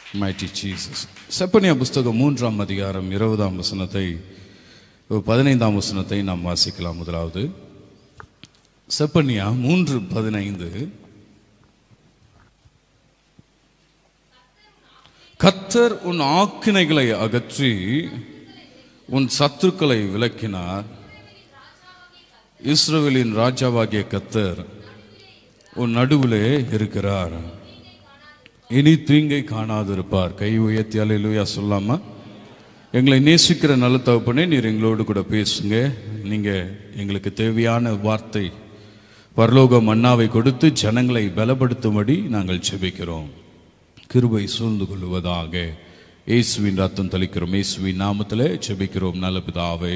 mighty Jesus. Zephaniah புஸ்தகம் மூன்றாம் அதிகாரம் இருபதாம் வசனத்தை பதினைந்தாம் வசனத்தை நாம் வாசிக்கலாம் முதலாவது செப்பனியா மூன்று பதினைந்து கத்தர் உன் ஆக்கினைகளை அகற்றி உன் சத்துருக்களை விலக்கினார் இஸ்ரவேலின் ராஜாவாகிய கத்தர் உன் நடுவிலே இருக்கிறார் இனி தீங்கை காணாதிருப்பார் கை உயர்த்தி அலையிலுயா சொல்லாம எங்களை நேசிக்கிற நல்ல தகப்பனே நீர் எங்களோடு கூட பேசுங்க நீங்க எங்களுக்கு தேவையான வார்த்தை பரலோக மன்னாவை கொடுத்து ஜனங்களை பலப்படுத்தும்படி நாங்கள் ஜெபிக்கிறோம் கிருபை சூழ்ந்து கொள்வதாக இயேசுவின் ரத்தம் தளிக்கிறோம் இயேசுவின் நாமத்திலே ஜெபிக்கிறோம் நல்ல பிதாவே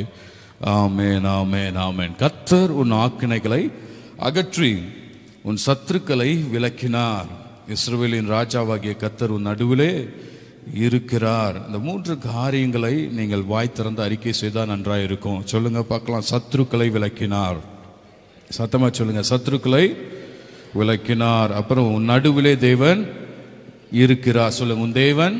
ஆமென் ஆமென் ஆமென் கத்தர் உன் ஆக்கினைகளை அகற்றி உன் சத்துருக்களை விலக்கினார் இஸ்ரவேலின் ராஜாவாகிய கத்தர் உன் நடுவிலே இருக்கிறார் இந்த மூன்று காரியங்களை நீங்கள் வாய் திறந்து அறிக்கை செய்தால் நன்றாக இருக்கும் சொல்லுங்க பார்க்கலாம் சத்துருக்களை விலக்கினார் சத்தமா சொல்லுங்க சத்துருக்களை விலக்கினார் அப்புறம் உன் நடுவிலே தேவன் இருக்கிறார் சொல்லுங்க உன் தேவன்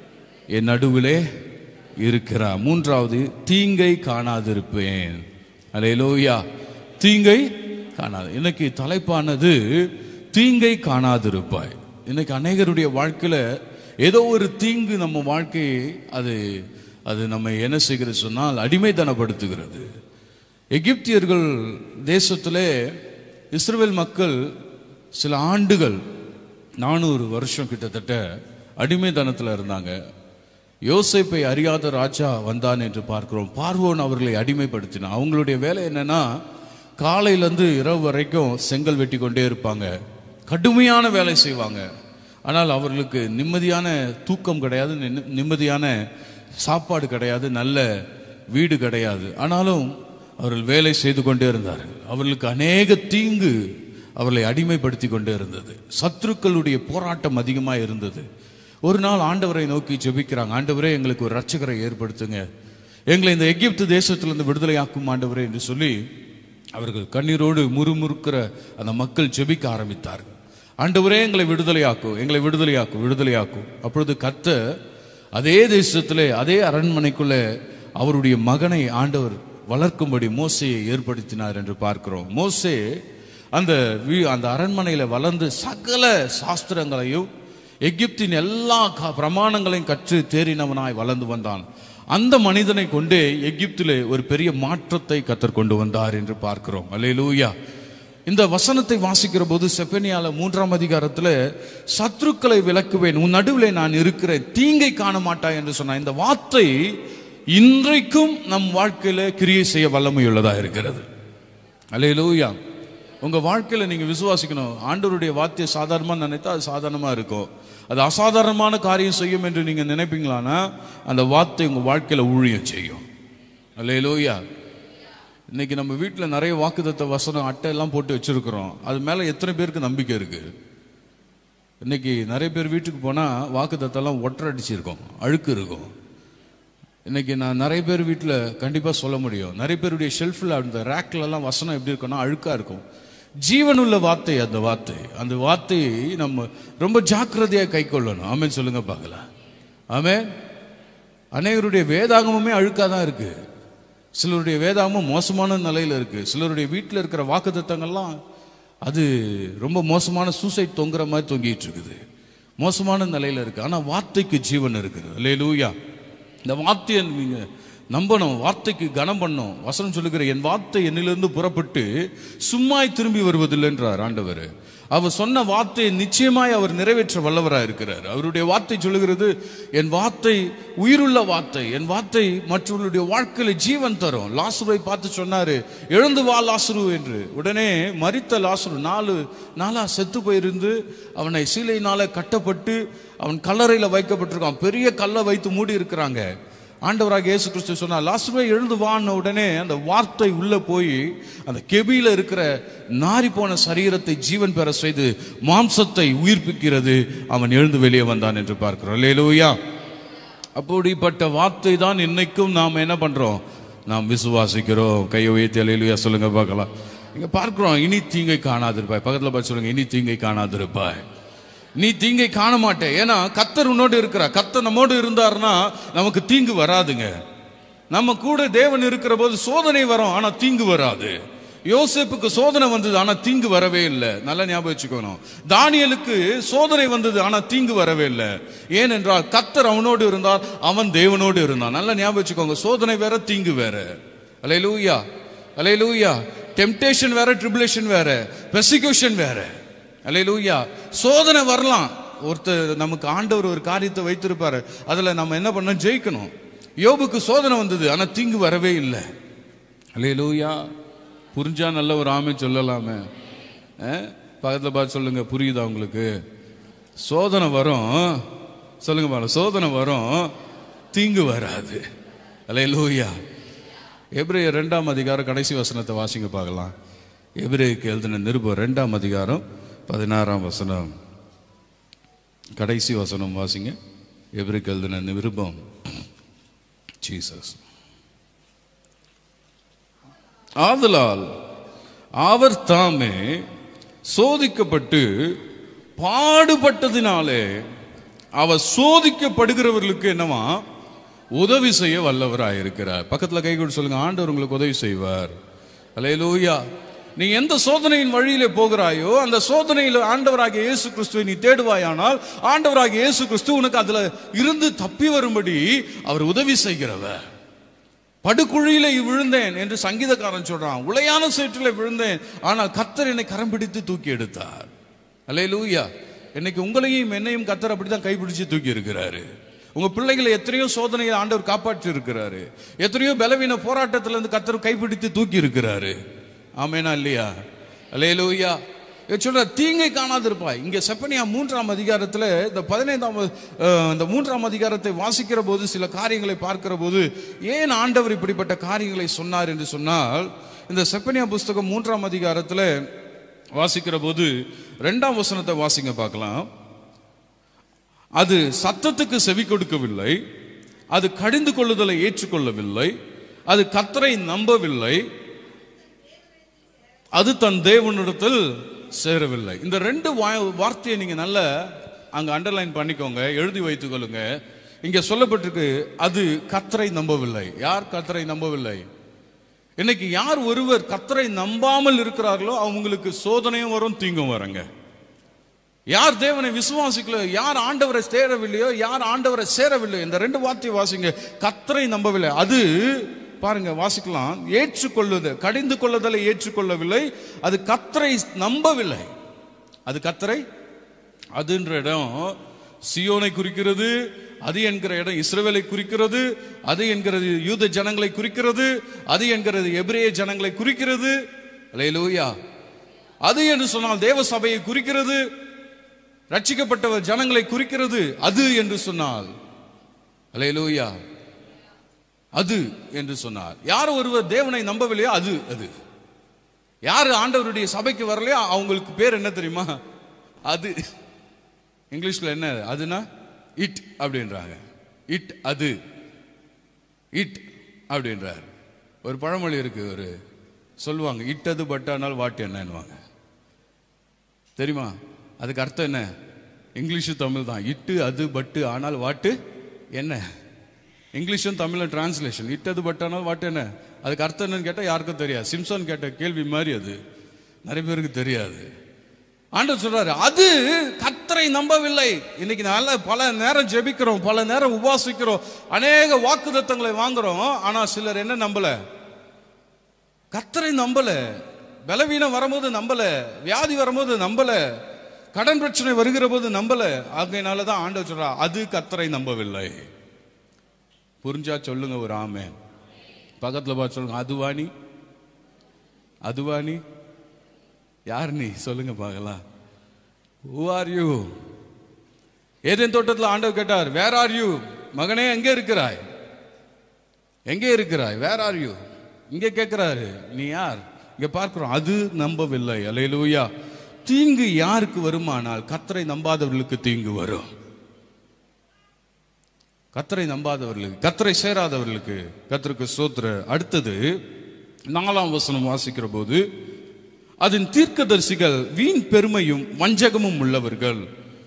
என் நடுவிலே இருக்கிறார் மூன்றாவது தீங்கை காணாதிருப்பேன் அலையலோயா தீங்கை காணாது இன்னைக்கு தலைப்பானது தீங்கை காணாதிருப்பாய் இன்னைக்கு அநேகருடைய வாழ்க்கையில ஏதோ ஒரு தீங்கு நம்ம வாழ்க்கையை அது அது நம்ம என்ன செய்கிறது சொன்னால் அடிமைத்தனப்படுத்துகிறது எகிப்தியர்கள் தேசத்திலே இஸ்ரேல் மக்கள் சில ஆண்டுகள் நானூறு வருஷம் கிட்டத்தட்ட அடிமைத்தனத்தில் இருந்தாங்க யோசேப்பை அறியாத ராஜா வந்தான் என்று பார்க்கிறோம் பார்வோன் அவர்களை அடிமைப்படுத்தினான் அவங்களுடைய வேலை என்னன்னா காலையிலேருந்து இரவு வரைக்கும் செங்கல் வெட்டி கொண்டே இருப்பாங்க கடுமையான வேலை செய்வாங்க ஆனால் அவர்களுக்கு நிம்மதியான தூக்கம் கிடையாது நிம்ம- நிம்மதியான சாப்பாடு கிடையாது நல்ல வீடு கிடையாது ஆனாலும் அவர்கள் வேலை செய்து கொண்டே இருந்தார்கள் அவர்களுக்கு அநேக தீங்கு அவர்களை அடிமைப்படுத்தி கொண்டே இருந்தது சத்துருக்களுடைய போராட்டம் அதிகமாக இருந்தது ஒரு நாள் ஆண்டவரை நோக்கி ஜெபிக்கிறாங்க ஆண்டவரே எங்களுக்கு ஒரு ரட்சகரை ஏற்படுத்துங்க எங்களை இந்த எகிப்து தேசத்திலிருந்து விடுதலையாக்கும் ஆண்டவரே என்று சொல்லி அவர்கள் கண்ணீரோடு முறுமுறுக்கிற அந்த மக்கள் ஜெபிக்க ஆரம்பித்தார்கள் ஆண்டவரே எங்களை விடுதலையாக்கும் எங்களை விடுதலையாக்கும் விடுதலையாக்கும் அப்பொழுது கத்த அதே தேசத்திலே அதே அரண்மனைக்குள்ளே அவருடைய மகனை ஆண்டவர் வளர்க்கும்படி மோசையை ஏற்படுத்தினார் என்று பார்க்கிறோம் மோசே அந்த வீ- அந்த அரண்மனையில வளர்ந்து சகல சாஸ்திரங்களையும் எகிப்தின் எல்லா க- பிரமாணங்களையும் கற்று தேறினவனாய் வளர்ந்து வந்தான் அந்த மனிதனை கொண்டே எகிப்திலே ஒரு பெரிய மாற்றத்தை கத்தர் கொண்டு வந்தார் என்று பார்க்கிறோம் அல்லேலூயா இந்த வசனத்தை வாசிக்கிற போது செப்பனியால மூன்றாம் அதிகாரத்துல சத்துருக்களை விலக்குவேன் உன் நடுவிலே நான் இருக்கிறேன் தீங்கை காண மாட்டாய் என்று சொன்ன இந்த வார்த்தை இன்றைக்கும் நம் வாழ்க்கையில கிரியை செய்ய வல்லமையுள்ளதா இருக்கிறது அல்லேலூயா உங்க வாழ்க்கையில நீங்க விசுவாசிக்கணும் ஆண்டவருடைய வார்த்தையை சாதாரணமா நினைத்தா அது சாதாரணமா இருக்கும் அது அசாதாரணமான காரியம் செய்யும் என்று நீங்க நினைப்பீங்களானா அந்த வார்த்தை உங்க வாழ்க்கையில ஊழியம் செய்யும் அல்லேலூயா இன்னைக்கு நம்ம வீட்டில் நிறைய வாக்குத்தத்த வசனம் அட்டை எல்லாம் போட்டு வச்சிருக்கிறோம் அது மேல எத்தனை பேருக்கு நம்பிக்கை இருக்கு இன்னைக்கு நிறைய பேர் வீட்டுக்கு போனா வாக்குத்தத்தெல்லாம் ஒற்றை அடிச்சிருக்கோம் அழுக்கு இருக்கும் இன்னைக்கு நான் நிறைய பேர் வீட்டில் கண்டிப்பாக சொல்ல முடியும் நிறைய பேருடைய ஷெல்ஃபில் அந்த ரேக்ல எல்லாம் வசனம் எப்படி இருக்கும்னா அழுக்கா இருக்கும் ஜீவனுள்ள வார்த்தை அந்த வார்த்தை அந்த வார்த்தையை நம்ம ரொம்ப ஜாக்கிரதையாக கை கொள்ளணும் ஆமென் சொல்லுங்க பார்க்கலாம் ஆமென் அநேகருடைய வேதாகமுமே அழுக்காக தான் இருக்கு சிலருடைய வேதாகமும் மோசமான நிலையில் இருக்கு சிலருடைய வீட்டில் இருக்கிற வாக்குத்தத்தங்கள்லாம் அது ரொம்ப மோசமான சூசைட் தொங்குற மாதிரி தொங்கிட்டு இருக்குது மோசமான நிலையில் இருக்கு ஆனால் வார்த்தைக்கு ஜீவன் இருக்குது அல்லேலூயா இந்த வார்த்தையை நீங்க நம்பணும் வார்த்தைக்கு கனம் பண்ணும் வசனம் சொல்லுகிற என் வார்த்தை என்னிலிருந்து புறப்பட்டு சும்மாய் திரும்பி வருவதில்லைன்றார் ஆண்டவர் அவர் சொன்ன வார்த்தையை நிச்சயமாய் அவர் நிறைவேற்ற வல்லவராக இருக்கிறார் அவருடைய வார்த்தை சொல்லுகிறது என் வார்த்தை உயிருள்ள வார்த்தை என் வார்த்தை மற்றவர்களுடைய வாழ்க்கையில ஜீவன் தரும் லாசுவை பார்த்து சொன்னாரு எழுந்து வா லாசுரு என்று உடனே மரித்த லாசுரு நாலு நாளா செத்து போயிருந்து அவனை சீலையினால கட்டப்பட்டு அவன் கல்லறையில் வைக்கப்பட்டிருக்கான் பெரிய கல்லை வைத்து மூடி இருக்கிறாங்க ஆண்டவராக இயேசு கிறிஸ்து சொன்னார் லாசுவே எழுந்து வான்னு உடனே அந்த வார்த்தை உள்ள போய் அந்த கெபியில இருக்கிற நாரி போன சரீரத்தை ஜீவன் பெற செய்து மாம்சத்தை உயிர்ப்பிக்கிறது அவன் எழுந்து வெளியே வந்தான் என்று பார்க்கிறோம் லேலூயா அப்படிப்பட்ட வார்த்தை தான் இன்னைக்கும் நாம் என்ன பண்றோம் நாம் விசுவாசிக்கிறோம் கையை உயர்த்தி அலையிலுயா சொல்லுங்க பார்க்கலாம் இங்க பார்க்கிறோம் இனி தீங்கை காணாதிருப்பாய் பக்கத்துல பார்த்து சொல்லுங்க இனி தீங்கை காணாதிருப்பாய் நீ தீங்கை காண மாட்டே ஏன்னா கத்தர் உன்னோடு இருக்கிறார் கத்தர் நம்மோடு இருந்தாருன்னா நமக்கு தீங்கு வராதுங்க நம்ம கூட தேவன் இருக்கிற போது சோதனை வரும் ஆனா தீங்கு வராது யோசேப்புக்கு சோதனை வந்தது ஆனா தீங்கு வரவே இல்லை நல்லா ஞாபகம் வச்சுக்கணும் தானியலுக்கு சோதனை வந்தது ஆனா தீங்கு வரவே இல்லை ஏனென்றால் கத்தர் அவனோடு இருந்தார் அவன் தேவனோடு இருந்தான் நல்லா ஞாபகம் வச்சுக்கோங்க சோதனை வேற தீங்கு வேற அலை லூயா அலை லூயா டெம்டேஷன் வேற ட்ரிபுலேஷன் வேற பெர்சிக்யூஷன் வேற அலை லூயா சோதனை வரலாம் ஒருத்தர் நமக்கு ஆண்டவர் ஒரு காரியத்தை வைத்திருப்பாரு அதுல நம்ம என்ன பண்ண ஜெயிக்கணும் யோபுக்கு சோதனை வந்தது ஆனா தீங்கு வரவே இல்லை அலே லூயா புரிஞ்சா நல்ல ஒரு ஆமை சொல்லலாமே அஹ்? பக்கத்துல பார்த்து சொல்லுங்க புரியுதா உங்களுக்கு சோதனை வரும் சொல்லுங்க பாருங்க சோதனை வரும் தீங்கு வராது அலே லூயா எபிரேயர் ரெண்டாம் அதிகாரம் கடைசி வசனத்தை வாசிங்க பார்க்கலாம் எபிரேயுக்கு எழுதின நிருபம் ரெண்டாம் அதிகாரம் பதினாறாம் வசனம் கடைசி வசனம் வாசிங்க எபிரேக்கு எழுதின நிருபம் ஜீசஸ் ஆதலால் அவர் தாமே சோதிக்கப்பட்டு பாடுபட்டதினாலே அவர் சோதிக்கப்படுகிறவர்களுக்கு என்னவா உதவி செய்ய வல்லவராயிருக்கிறார் பக்கத்துல கை கொண்டு சொல்லுங்க ஆண்டவர் உங்களுக்கு உதவி செய்வார் அல்லேலூயா நீ எந்த சோதனையின் வழியிலே போகிறாயோ அந்த சோதனையில் ஆண்டவராகிய இயேசு கிறிஸ்துவை நீ தேடுவாயானால் ஆண்டவராகிய இயேசு கிறிஸ்து உனக்கு அதுல இருந்து தப்பி வரும்படி அவர் உதவி செய்கிறவர் படுகுழியில விழுந்தேன் என்று சங்கீதக்காரன் சொல்றான் உளையான சேற்றில விழுந்தேன் ஆனால் கத்தர் என்னை கரம் பிடித்து தூக்கி எடுத்தார் அல்லே லூயா இன்னைக்கு உங்களையும் என்னையும் கத்தர் அப்படிதான் கைப்பிடிச்சு தூக்கி இருக்கிறாரு உங்க பிள்ளைகளை எத்தனையோ சோதனையை ஆண்டவர் காப்பாற்றி இருக்கிறாரு எத்தனையோ பலவீன போராட்டத்துல இருந்து கத்தர் கைப்பிடித்து தூக்கி இருக்கிறாரு ஆமேனா இல்லையா அல்லே லூயா சொல்ற தீங்கை காணாதிருப்பாய் இங்க செப்பனியா மூன்றாம் அதிகாரத்துல இந்த பதினைந்தாம் அஹ், இந்த மூன்றாம் அதிகாரத்தை வாசிக்கிற போது சில காரியங்களை பார்க்கிற போது ஏன் ஆண்டவர் இப்படிப்பட்ட காரியங்களை சொன்னார் என்று சொன்னால் இந்த செப்பனியா புஸ்தகம் மூன்றாம் அதிகாரத்துல வாசிக்கிற போது ரெண்டாம் வசனத்தை வாசிங்க பார்க்கலாம் அது சத்தத்துக்கு செவி கொடுக்கவில்லை அது கடிந்து கொள்ளுதலை ஏற்றுக்கொள்ளவில்லை அது கத்தரை நம்பவில்லை அது தன் தேவனிடத்தில் சேரவில்லை இந்த ரெண்டு வா- வார்த்தையை நீங்க நல்ல அங்க அண்டர்லைன் பண்ணிக்கோங்க எழுதி வைத்துக் கொள்ளுங்க இங்க சொல்லப்பட்டிருக்கு அது கத்தரை நம்பவில்லை யார் கத்தரை நம்பவில்லை இன்னைக்கு யார் ஒருவர் கத்தரை நம்பாமல் இருக்கிறார்களோ அவங்களுக்கு சோதனையும் வரும் தீங்கும் வருங்க யார் தேவனை விசுவாசிக்கல யார் ஆண்டவரை சேரவில்லையோ யார் ஆண்டவரை சேரவில்லையோ இந்த ரெண்டு வார்த்தையை வாசிங்க கத்தரை நம்பவில்லை அது பாருங்க வாசிக்கலாம் ஏற்றுக்கொள்ளுது கடிந்து கொள்ளுதலை ஏற்றுக்கொள்ளவில்லை அது கத்தரை நம்பவில்லை அது கத்தரை அதுன்ற இடம் சியோனை குறிக்கிறது அது என்கிற இடம் இஸ்ரவேலை குறிக்கிறது அது என்கிறது யூத ஜனங்களை குறிக்கிறது அது என்கிறது எபிரேய ஜனங்களை குறிக்கிறது அல்லேலூயா அது என்று சொன்னால் தேவ சபையை குறிக்கிறது ரட்சிக்கப்பட்டவர் ஜனங்களை குறிக்கிறது அது என்று சொன்னால் அல்லேலூயா அது என்று சொன்னார் யார் ஒருவர் தேவனை நம்பவில்லையோ அது அது யார் ஆண்டவருடைய சபைக்கு வரலையோ அவங்களுக்கு பேர் என்ன தெரியுமா அது இங்கிலீஷ்ல என்ன அதுனா இட் அப்படின்றாங்க இட் அது இட் அப்படின்றார் ஒரு பழமொழி இருக்கு ஒரு சொல்லுவாங்க இட்டது பட்டானால் வாட்டு என்னன்னுவாங்க தெரியுமா அதுக்கு அர்த்தம் என்ன இங்கிலீஷு தமிழ் தான் இட்டு அது பட்டு ஆனால் வாட்டு என்ன இங்கிலீஷும் தமிழும் டிரான்ஸ்லேஷன் இட்டது பட்டானால் வாட்டு என்ன அதுக்கு அர்த்தம் என்னன்னு கேட்டால் யாருக்கும் தெரியாது சிம்சன் கேட்ட கேள்வி மாதிரி அது நிறைய பேருக்கு தெரியாது ஆண்டவர் சொல்றாரு அது கத்தரை நம்பவில்லை இன்னைக்கு நல்ல பல நேரம் ஜெபிக்கிறோம் பல நேரம் உபாசிக்கிறோம் அநேக வாக்குத்தத்தங்களை வாங்குறோம் ஆனா சிலர் என்ன நம்பல கத்தரை நம்பல பலவீனம் வரும்போது நம்பல வியாதி வரும்போது நம்பல கடன் பிரச்சனை வருகிற போது நம்பல ஆகையினால தான் ஆண்டவர் சொல்றா அது கத்தரை நம்பவில்லை புரிஞ்சா சொல்லுங்க ஒரு ஆமே பக்கத்துல பார்த்து சொல்லுங்க அதுவாணி அதுவாணி யார் நீ சொல்லுங்க பார்க்கலாம் ஹூ ஆர் யூ ஏதேன் தோட்டத்தில் ஆண்டவர் கேட்டார் வேர் ஆர் யூ மகனே எங்கே இருக்கிறாய் எங்கே இருக்கிறாய் வேர் ஆர் யூ இங்கே கேட்கிறாரு நீ யார் இங்க பார்க்கிறோம் அது நம்பவில்லை அலையலூயா தீங்கு யாருக்கு வருமானால் கத்தரை நம்பாதவர்களுக்கு தீங்கு வரும் கத்தரை நம்பாதவர்களுக்கு கத்தரை சேராதவர்களுக்கு கத்தருக்கு சோத்திர அடுத்தது நாலாம் வசனம் வாசிக்கிற போது அதன் தீர்க்கதரிசிகள் வீண் பெருமையும் வஞ்சகமும் உள்ளவர்கள்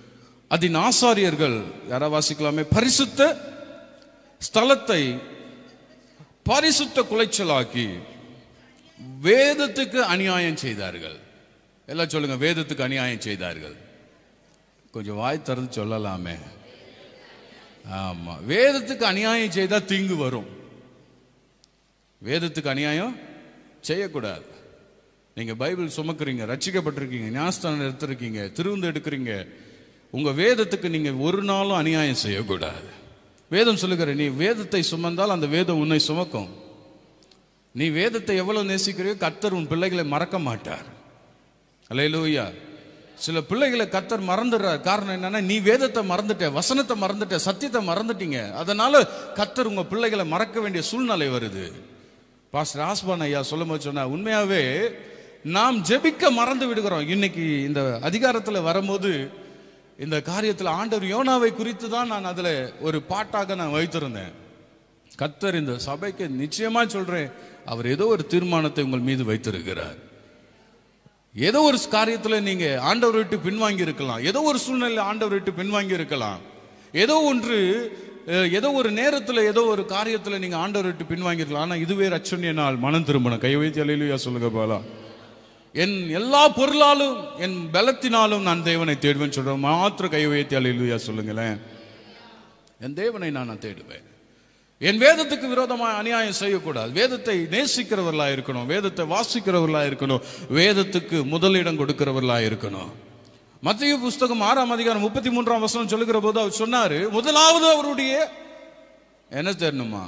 அதன் ஆசாரியர்கள் யாரா வாசிக்கலாமே பரிசுத்த ஸ்தலத்தை பரிசுத்த குலைச்சலாக்கி வேதத்துக்கு அநியாயம் செய்தார்கள் எல்லாம் சொல்லுங்க வேதத்துக்கு அநியாயம் செய்தார்கள் கொஞ்சம் வாய் திறந்து சொல்லலாமே ஆமா வேதத்துக்கு அநியாயம் செய்தா தீங்கு வரும் வேதத்துக்கு அநியாயம் செய்யக்கூடாது நீங்க பைபிள் சுமக்குறீங்க ரட்சிக்கப்பட்டிருக்கீங்க ஞானஸ்தானம் எடுத்திருக்கீங்க திருவிந்து எடுக்கிறீங்க உங்க வேதத்துக்கு நீங்க ஒரு நாளும் அநியாயம் செய்யக்கூடாது வேதம் சொல்லுகிற நீ வேதத்தை சுமந்தால் அந்த வேதம் உன்னை சுமக்கும் நீ வேதத்தை எவ்வளவு நேசிக்கிறியோ கர்த்தர் உன் பிள்ளைகளை மறக்க மாட்டார் அல்லேலூயா சில பிள்ளைகளை கத்தர் மறந்துடுறார் காரணம் என்னன்னா நீ வேதத்தை மறந்துட்ட வசனத்தை மறந்துட்ட சத்தியத்தை மறந்துட்டீங்க அதனால கத்தர் உங்க பிள்ளைகளை மறக்க வேண்டிய சூழ்நிலை வருது பாஸ்டர் ஆஸ்பான் ஐயா சொல்லும் போது சொன்னா உண்மையாவே நாம் ஜெபிக்க மறந்து விடுகிறோம் இன்னைக்கு இந்த அதிகாரத்தில் வரும்போது இந்த காரியத்தில் ஆண்டவர் யோனாவை குறித்து தான் நான் அதுல ஒரு பாட்டாக நான் வைத்திருந்தேன் கத்தர் இந்த சபைக்கு நிச்சயமா சொல்றேன் அவர் ஏதோ ஒரு தீர்மானத்தை உங்கள் மீது வைத்திருக்கிறார் ஏதோ ஒரு காரியத்துல நீங்க ஆண்டவர் விட்டு பின்வாங்கி இருக்கலாம் ஏதோ ஒரு சூழ்நிலை ஆண்டவர் விட்டு பின்வாங்கி இருக்கலாம் ஏதோ ஒன்று அஹ், ஏதோ ஒரு நேரத்துல ஏதோ ஒரு காரியத்துல நீங்க ஆண்டவர் விட்டு பின்வாங்கி இருக்கலாம் ஆனா இதுவே ரட்சணிய நாள் மனம் திரும்பணும் கை வைத்து அலையிலுயா சொல்லுங்க பாலா என் எல்லா பொருளாலும் என் பலத்தினாலும் நான் தேவனை தேடுவேன் சொல்றேன் மாத்திர கை வைத்து அலையிலுயா சொல்லுங்களேன் என் தேவனை நான் தேடுவேன் என் வேதத்துக்கு விரோதமாக அநியாயம் செய்யக்கூடாது வேதத்தை நேசிக்கிறவர்களா இருக்கணும் வேதத்தை வாசிக்கிறவர்களா இருக்கணும் வேதத்துக்கு முதலிடம் கொடுக்கிறவர்களா இருக்கணும் மத்திய புஸ்தகம் ஆறாம் அதிகாரம் முப்பத்தி மூன்றாம் வசனம் சொல்லுகிற போது அவர் சொன்னாரு முதலாவது அவருடைய என்ன தெரியணுமா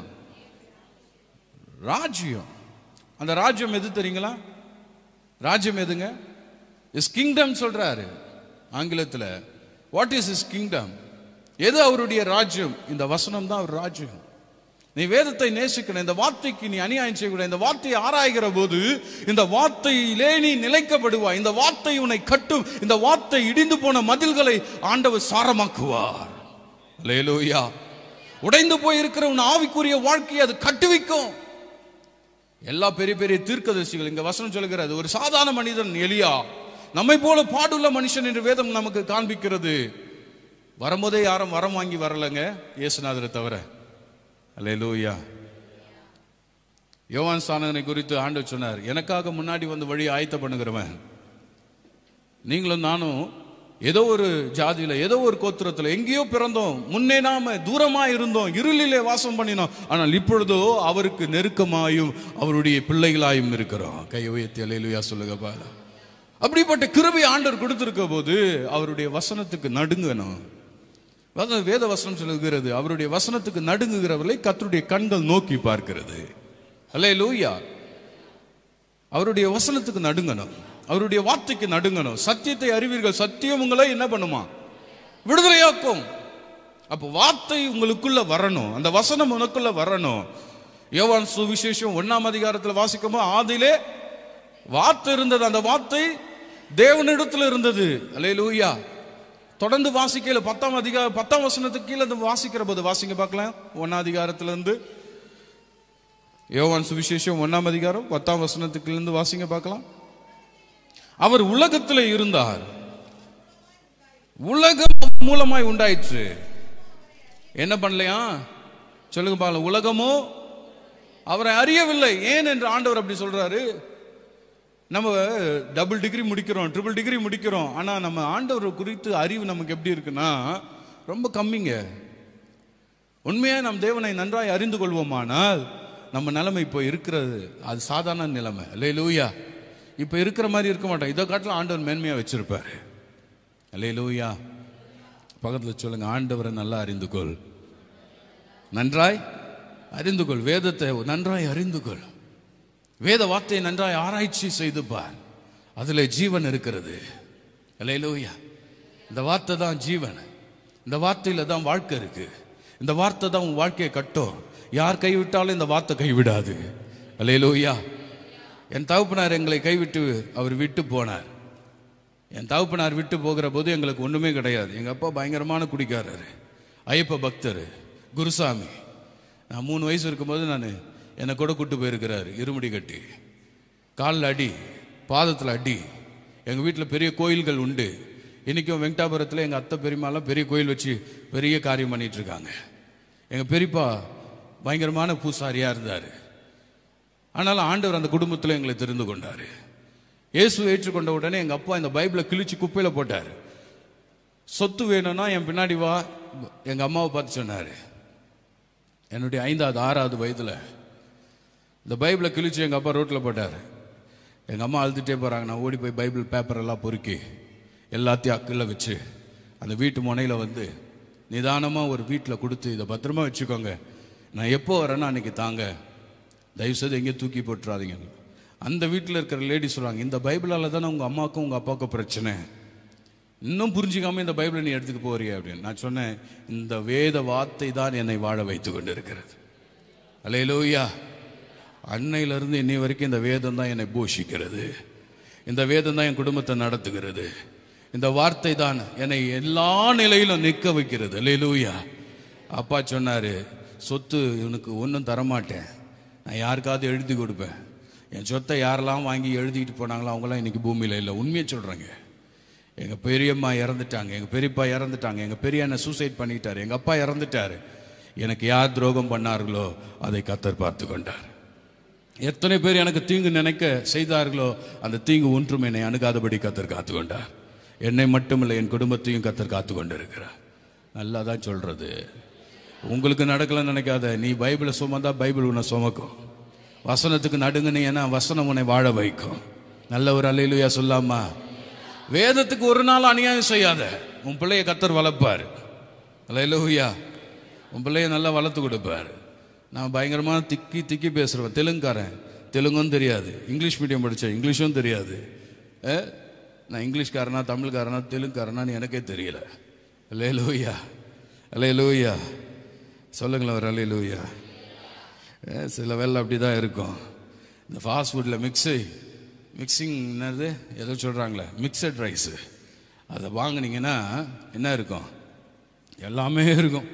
ராஜ்யம் அந்த ராஜ்யம் எது தெரியுங்களா ராஜ்யம் எதுங்க இஸ் கிங்டம் சொல்றாரு ஆங்கிலத்தில் வாட் இஸ் இஸ் கிங்டம் எது அவருடைய ராஜ்யம் இந்த வசனம் தான் அவர் ராஜ்யம் நீ வேதத்தை நேசிக்கணும் இந்த வார்த்தைக்கு நீ அநியாயம் செய்யக்கூடாது இந்த வார்த்தையை ஆராய்கிற போது இந்த வார்த்தையிலே நீ நிலைக்கப்படுவாய் இந்த வார்த்தை உன்னை கட்டும் இந்த வார்த்தை இடிந்து போன மதில்களை ஆண்டவர் சாரமாக்குவார் அல்லேலூயா உடைந்து போயிருக்கிற உன் ஆவிக்குரிய வாழ்க்கையை அது கட்டுவிக்கும் எல்லா பெரிய பெரிய தீர்க்கதரிசிகள் இங்க வசனம் சொல்லுகிறது ஒரு சாதாரண மனிதன் எலியா நம்மை போல பாடுள்ள மனுஷன் என்று வேதம் நமக்கு காண்பிக்கிறது வரும்போதே யாரும் வரம் வாங்கி வரலங்க இயேசுநாதரை தவிர அல்லேலூயா யோவான் ஸ்தானனை குறித்து ஆண்டவர் சொன்னார் எனக்காக முன்னாடி வந்து வழி ஆயத்த பண்ணுகிறவன் நீங்களும் நானும் ஏதோ ஒரு ஜாதியில ஏதோ ஒரு கோத்திரத்துல எங்கேயோ பிறந்தோம் முன்னே நாம தூரமா இருந்தோம் இருளிலே வாசம் பண்ணினோம் ஆனால் இப்பொழுதோ அவருக்கு நெருக்கமாயும் அவருடைய பிள்ளைகளாயும் இருக்கிறோம் கை உயர்த்தி அலையிலுயா சொல்லுங்க பால அப்படிப்பட்ட கிருபை ஆண்டவர் கொடுத்திருக்க போது அவருடைய வசனத்துக்கு நடுங்கணும் அதாவது வேத வசனம் சொல்லுகிறது அவருடைய வசனத்துக்கு நடுங்குகிறவர்களை கத்தருடைய கண்கள் நோக்கி பார்க்கிறது அல்லே லூயா அவருடைய வசனத்துக்கு நடுங்கணும் அவருடைய வார்த்தைக்கு நடுங்கணும் சத்தியத்தை அறிவீர்கள் சத்தியம் உங்களை என்ன பண்ணுமா விடுதலையாக்கும் அப்போ வார்த்தை உங்களுக்குள்ள வரணும் அந்த வசனம் உனக்குள்ள வரணும் யோவான் சுவிசேஷம் ஒன்னாம் அதிகாரத்தில் வாசிக்கும்போது ஆதியிலே வார்த்தை இருந்தது அந்த வார்த்தை தேவனிடத்தில் இருந்தது அல்லே லூயா தொடர்ந்து வாசிக்கல பத்தாம் அதிகார பத்தாம் வசனத்துக்கு கீழே இருந்து வாசிக்கிற போது வாசிங்க பார்க்கலாம் ஒன்னாம் அதிகாரத்துல இருந்து யோவான் சுவிசேஷம் ஒன்னாம் அதிகாரம் பத்தாம் வசனத்துக்கு இருந்து வாசிங்க பார்க்கலாம் அவர் உலகத்தில் இருந்தார் உலகம் அவர் மூலமாய் உண்டாயிற்று என்ன பண்ணலையா சொல்லுங்க பாருங்க உலகமோ அவரை அறியவில்லை ஏன் என்று ஆண்டவர் அப்படி சொல்றாரு நம்ம டபுள் டிகிரி முடிக்கிறோம் ட்ரிபிள் டிகிரி முடிக்கிறோம் ஆனா நம்ம ஆண்டவர் குறித்து அறிவு நமக்கு எப்படி இருக்குன்னா ரொம்ப கம்மிங்க உண்மையா நம் தேவனை நன்றாய் அறிந்து கொள்வோமானால் நம்ம நிலைமை இப்போ இருக்கிறது அது சாதாரண நிலைமை இல்லை லூயா இப்போ இருக்கிற மாதிரி இருக்க மாட்டோம் இதை காட்டிலும் ஆண்டவர் மேன்மையா வச்சிருப்பாரு அல்லே லூயா பக்கத்தில் சொல்லுங்க ஆண்டவரை நல்லா அறிந்து கொள் நன்றாய் அறிந்து கொள் வேதத்தை நன்றாய் அறிந்து கொள் வேத வார்த்தையை நன்றாய் ஆராய்ச்சி செய்து பார் அதுல ஜீவன் இருக்கிறது அல்லேலூயா இந்த வார்த்தை தான் ஜீவன் இந்த வார்த்தையில தான் வாழ்க்கை இருக்கு இந்த வார்த்தை தான் உன் வாழ்க்கையை கட்டும் யார் கைவிட்டாலும் இந்த வார்த்தை கைவிடாது அல்லேலூயா என் தகப்பனார் எங்களை கைவிட்டு அவர் விட்டு போனார் என் தகப்பனார் விட்டு போகிற போது எங்களுக்கு ஒண்ணுமே கிடையாது எங்க அப்பா பயங்கரமான குடிக்காரர் ஐயப்ப பக்தர் குருசாமி நான் மூணு வயசு இருக்கும்போது நான் என்னை கூட கூட்டு போயிருக்கிறாரு இருமுடி கட்டி காலில் அடி பாதத்தில் அடி எங்கள் வீட்டில் பெரிய கோயில்கள் உண்டு இன்றைக்கும் வெங்கடாபுரத்தில் எங்கள் அத்தை பெரியம்மாலாம் பெரிய கோயில் வச்சு பெரிய காரியம் பண்ணிட்டு இருக்காங்க எங்கள் பெரியப்பா பயங்கரமான பூசாரியாக இருந்தார் ஆனாலும் ஆண்டவர் அந்த குடும்பத்தில் எங்களை தெரிந்து கொண்டார் இயேசு ஏற்றுக்கொண்ட உடனே எங்கள் அப்பா இந்த பைபிளை கிழிச்சு குப்பையில் போட்டார் சொத்து வேணும்னா என் பின்னாடி வா எங்கள் அம்மாவை பார்த்து சொன்னார் என்னுடைய ஐந்தாவது ஆறாவது வயதில் இந்த பைபிளை கிழிச்சு எங்கள் அப்பா ரோட்டில் போட்டார் எங்கள் அம்மா அழுதுகிட்டே போகிறாங்க நான் ஓடி போய் பைபிள் பேப்பர் எல்லாம் பொறுக்கி எல்லாத்தையும் அக்கில் வச்சு அந்த வீட்டு முனையில் வந்து நிதானமாக ஒரு வீட்டில் கொடுத்து இதை பத்திரமா வச்சுக்கோங்க நான் எப்போ வரேன்னா அன்னைக்கு தாங்க தயவுசெய்து எங்கேயும் தூக்கி போட்டுறாதீங்க அந்த வீட்டில் இருக்கிற லேடி சொல்கிறாங்க இந்த பைபிளால் தானே உங்கள் அம்மாவுக்கும் உங்கள் அப்பாவுக்கும் பிரச்சனை இன்னும் புரிஞ்சுக்காம இந்த பைபிளை நீ எடுத்துக்க போறிய அப்படின்னு நான் சொன்னேன் இந்த வேத வார்த்தை தான் என்னை வாழ வைத்து கொண்டு இருக்கிறது அலையலூயா அன்னையிலிருந்து இன்னை வரைக்கும் இந்த வேதம் தான் என்னை போஷிக்கிறது இந்த வேதம் தான் என் குடும்பத்தை நடத்துகிறது இந்த வார்த்தை தான் என்னை எல்லா நிலையிலும் நிற்க வைக்கிறது அலையலூயா அப்பா சொன்னாரு சொத்து இவனுக்கு ஒன்றும் தரமாட்டேன் நான் யாருக்காவது எழுதி கொடுப்பேன் என் சொத்தை யாரெல்லாம் வாங்கி எழுதிட்டு போனாங்களோ அவங்களாம் இன்னைக்கு பூமியில் இல்லை உண்மையை சொல்கிறேங்க எங்கள் பெரியம்மா இறந்துட்டாங்க எங்கள் பெரியப்பா இறந்துட்டாங்க எங்கள் பெரிய அண்ணன் சூசைட் பண்ணிட்டாரு எங்கள் அப்பா இறந்துட்டாரு எனக்கு யார் துரோகம் பண்ணார்களோ அதை கத்தர் பார்த்து கொண்டார் எத்தனை பேர் எனக்கு தீங்கு நினைக்க செய்தார்களோ அந்த தீங்கு ஒன்றும் என்னை அணுகாதபடி கத்தர் காத்து கொண்டார் என்னை மட்டுமில்லை என் குடும்பத்தையும் கத்தர் காத்து கொண்டிருக்கிறார் நல்லா தான் சொல்றது உங்களுக்கு நடக்கலன்னு நினைக்காத நீ பைபிளை சுமந்தா பைபிள் உன்னை சுமக்கும் வசனத்துக்கு நடுங்குனீங்கன்னா வசனம் உன்னை வாழ வைக்கும் நல்ல ஒரு அலையிலுயா சொல்லாமா வேதத்துக்கு ஒரு நாள் அநியாயம் செய்யாத உன் பிள்ளைய கத்தர் வளர்ப்பார் அலையிலுயா உன் பிள்ளைய நல்லா வளர்த்து கொடுப்பார் நான் பயங்கரமாக திக்கி திக்கி பேசுகிறேன் தெலுங்குக்காரன் தெலுங்கும் தெரியாது இங்கிலீஷ் மீடியம் படித்தேன் இங்கிலீஷும் தெரியாது ஏ, நான் இங்கிலீஷ்காரனா தமிழ்காரனா தெலுங்குக்காரனான்னு எனக்கே தெரியல அல்லே லூயா அல்லே லூயா சொல்லுங்களேன் ஒரு அல்லே லூயா சில வேலை அப்படி தான் இருக்கும் இந்த ஃபாஸ்ட் ஃபுட்டில் மிக்ஸு மிக்சிங் என்னது ஏதோ சொல்கிறாங்களே மிக்சட் ரைஸு அதை வாங்குனீங்கன்னா என்ன இருக்கும் எல்லாமே இருக்கும்